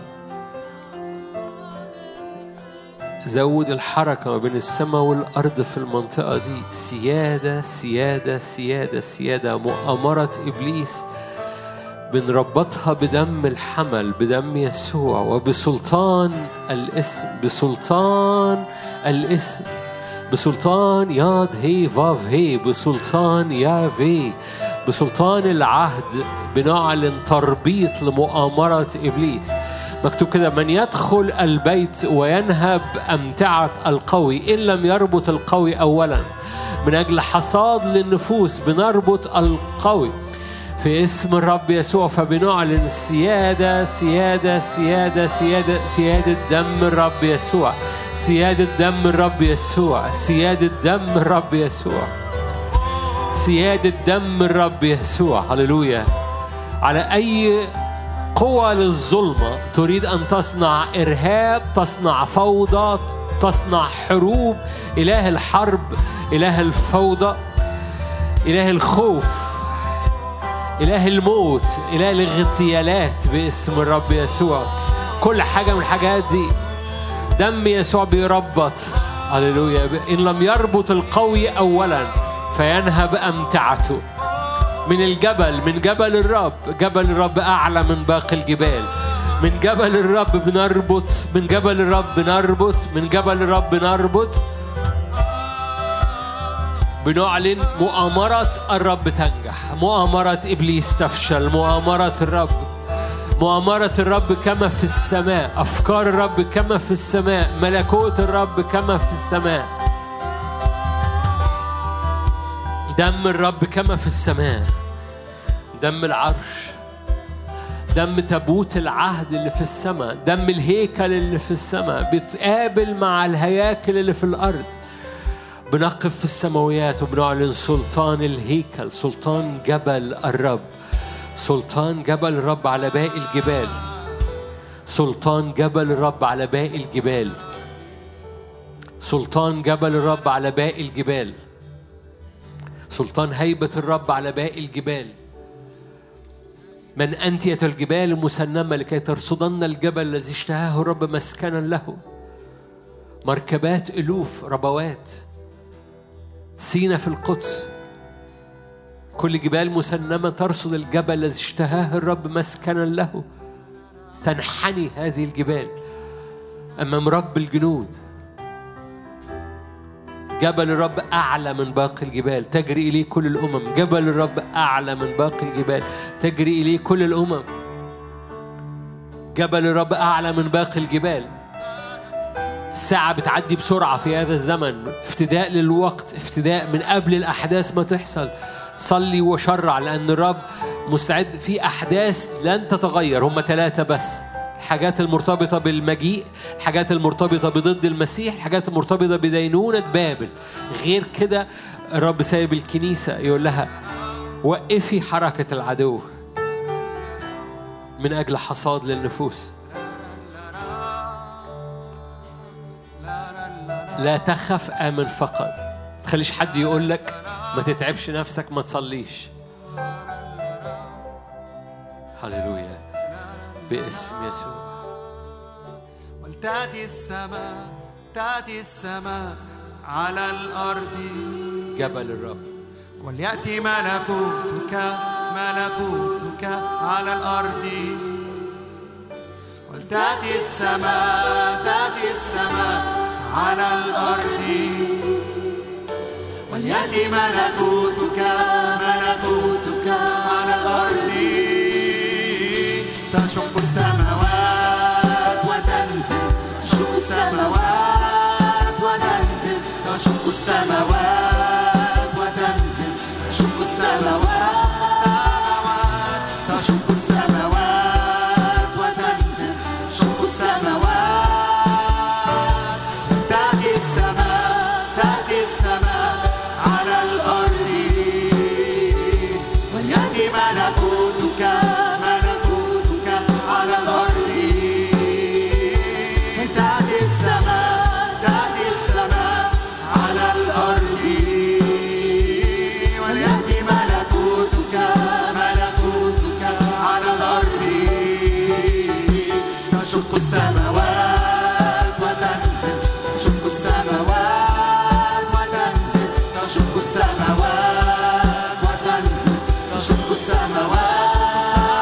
زود الحركة ما بين السماء والأرض في المنطقة دي سيادة سيادة سيادة سيادة مؤامرة إبليس بنربطها بدم الحمل بدم يسوع وبسلطان الاسم بسلطان الاسم بسلطان ياد هي فاف هي بسلطان يا في بسلطان العهد بنعلن تربيط لمؤامرة إبليس مكتوب كده من يدخل البيت وينهب أمتعة القوي إن لم يربط القوي أولا من أجل حصاد للنفوس بنربط القوي في اسم الرب يسوع فبنعلن سيادة سيادة سيادة سيادة سيادة دم الرب يسوع سيادة دم الرب يسوع سيادة دم الرب يسوع سيادة دم الرب يسوع هللويا على أي قوة للظلمة تريد أن تصنع إرهاب تصنع فوضى تصنع حروب إله الحرب إله الفوضى إله الخوف إله الموت إله الاغتيالات باسم الرب يسوع كل حاجة من الحاجات دي دم يسوع بيربط هللويا إن لم يربط القوي أولا فينهب أمتعته من الجبل من جبل الرب جبل الرب أعلى من باقي الجبال من جبل الرب بنربط من جبل الرب بنربط من جبل الرب بنربط بنعلن مؤامرة الرب تنجح مؤامرة إبليس تفشل مؤامرة الرب مؤامرة الرب كما في السماء أفكار الرب كما في السماء ملكوت الرب كما في السماء دم الرب كما في السماء دم العرش دم تابوت العهد اللي في السماء دم الهيكل اللي في السماء بيتقابل مع الهياكل اللي في الأرض بنقف في السماويات وبنعلن سلطان الهيكل سلطان جبل الرب سلطان جبل الرب على باقي الجبال سلطان جبل الرب على باقي الجبال سلطان جبل الرب على باقي الجبال سلطان هيبة الرب على باقي الجبال من أنتية الجبال المسنمة لكي ترصدن الجبل الذي اشتهاه الرب مسكنا له مركبات ألوف ربوات سينا في القدس كل جبال مسنمة ترصد الجبل الذي اشتهاه الرب مسكنا له تنحني هذه الجبال أمام رب الجنود جبل الرب أعلى من باقي الجبال تجري إليه كل الأمم جبل الرب أعلى من باقي الجبال تجري إليه كل الأمم جبل الرب أعلى من باقي الجبال الساعة بتعدي بسرعة في هذا الزمن افتداء للوقت افتداء من قبل الأحداث ما تحصل صلي وشرع لأن الرب مستعد في أحداث لن تتغير هم ثلاثة بس الحاجات المرتبطة بالمجيء الحاجات المرتبطة بضد المسيح الحاجات المرتبطة بدينونة بابل غير كده الرب سايب الكنيسة يقول لها وقفي حركة العدو من أجل حصاد للنفوس لا تخف آمن فقط تخليش حد يقول لك ما تتعبش نفسك ما تصليش هللويا باسم يسوع ولتأتي السماء تأتي السماء على الأرض جبل الرب وليأتي ملكوتك ملكوتك على الأرض ولتأتي السماء تأتي السماء على الأرض وليأتي ملكوتك ملكوتك على الأرض تشق السماوات وتنزل تشق السماوات وتنزل تشق السماوات وتنزل تشق السماوات تشق السماوات وتنزل تشق السماوات تأتي السماء تأتي السماء على الأرض وليأتي ملكوتك ملكوتك على الأرض تأتي السماء تأتي السماء على الأرض وليأتي ملكوتك ملكوتك على الأرض تشق السماوات وتنزل تشق السماوات وتنزل تشق السماوات وتنزل تشق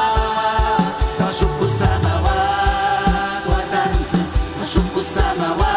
السماوات تشق السماوات وتنزل تشق السماوات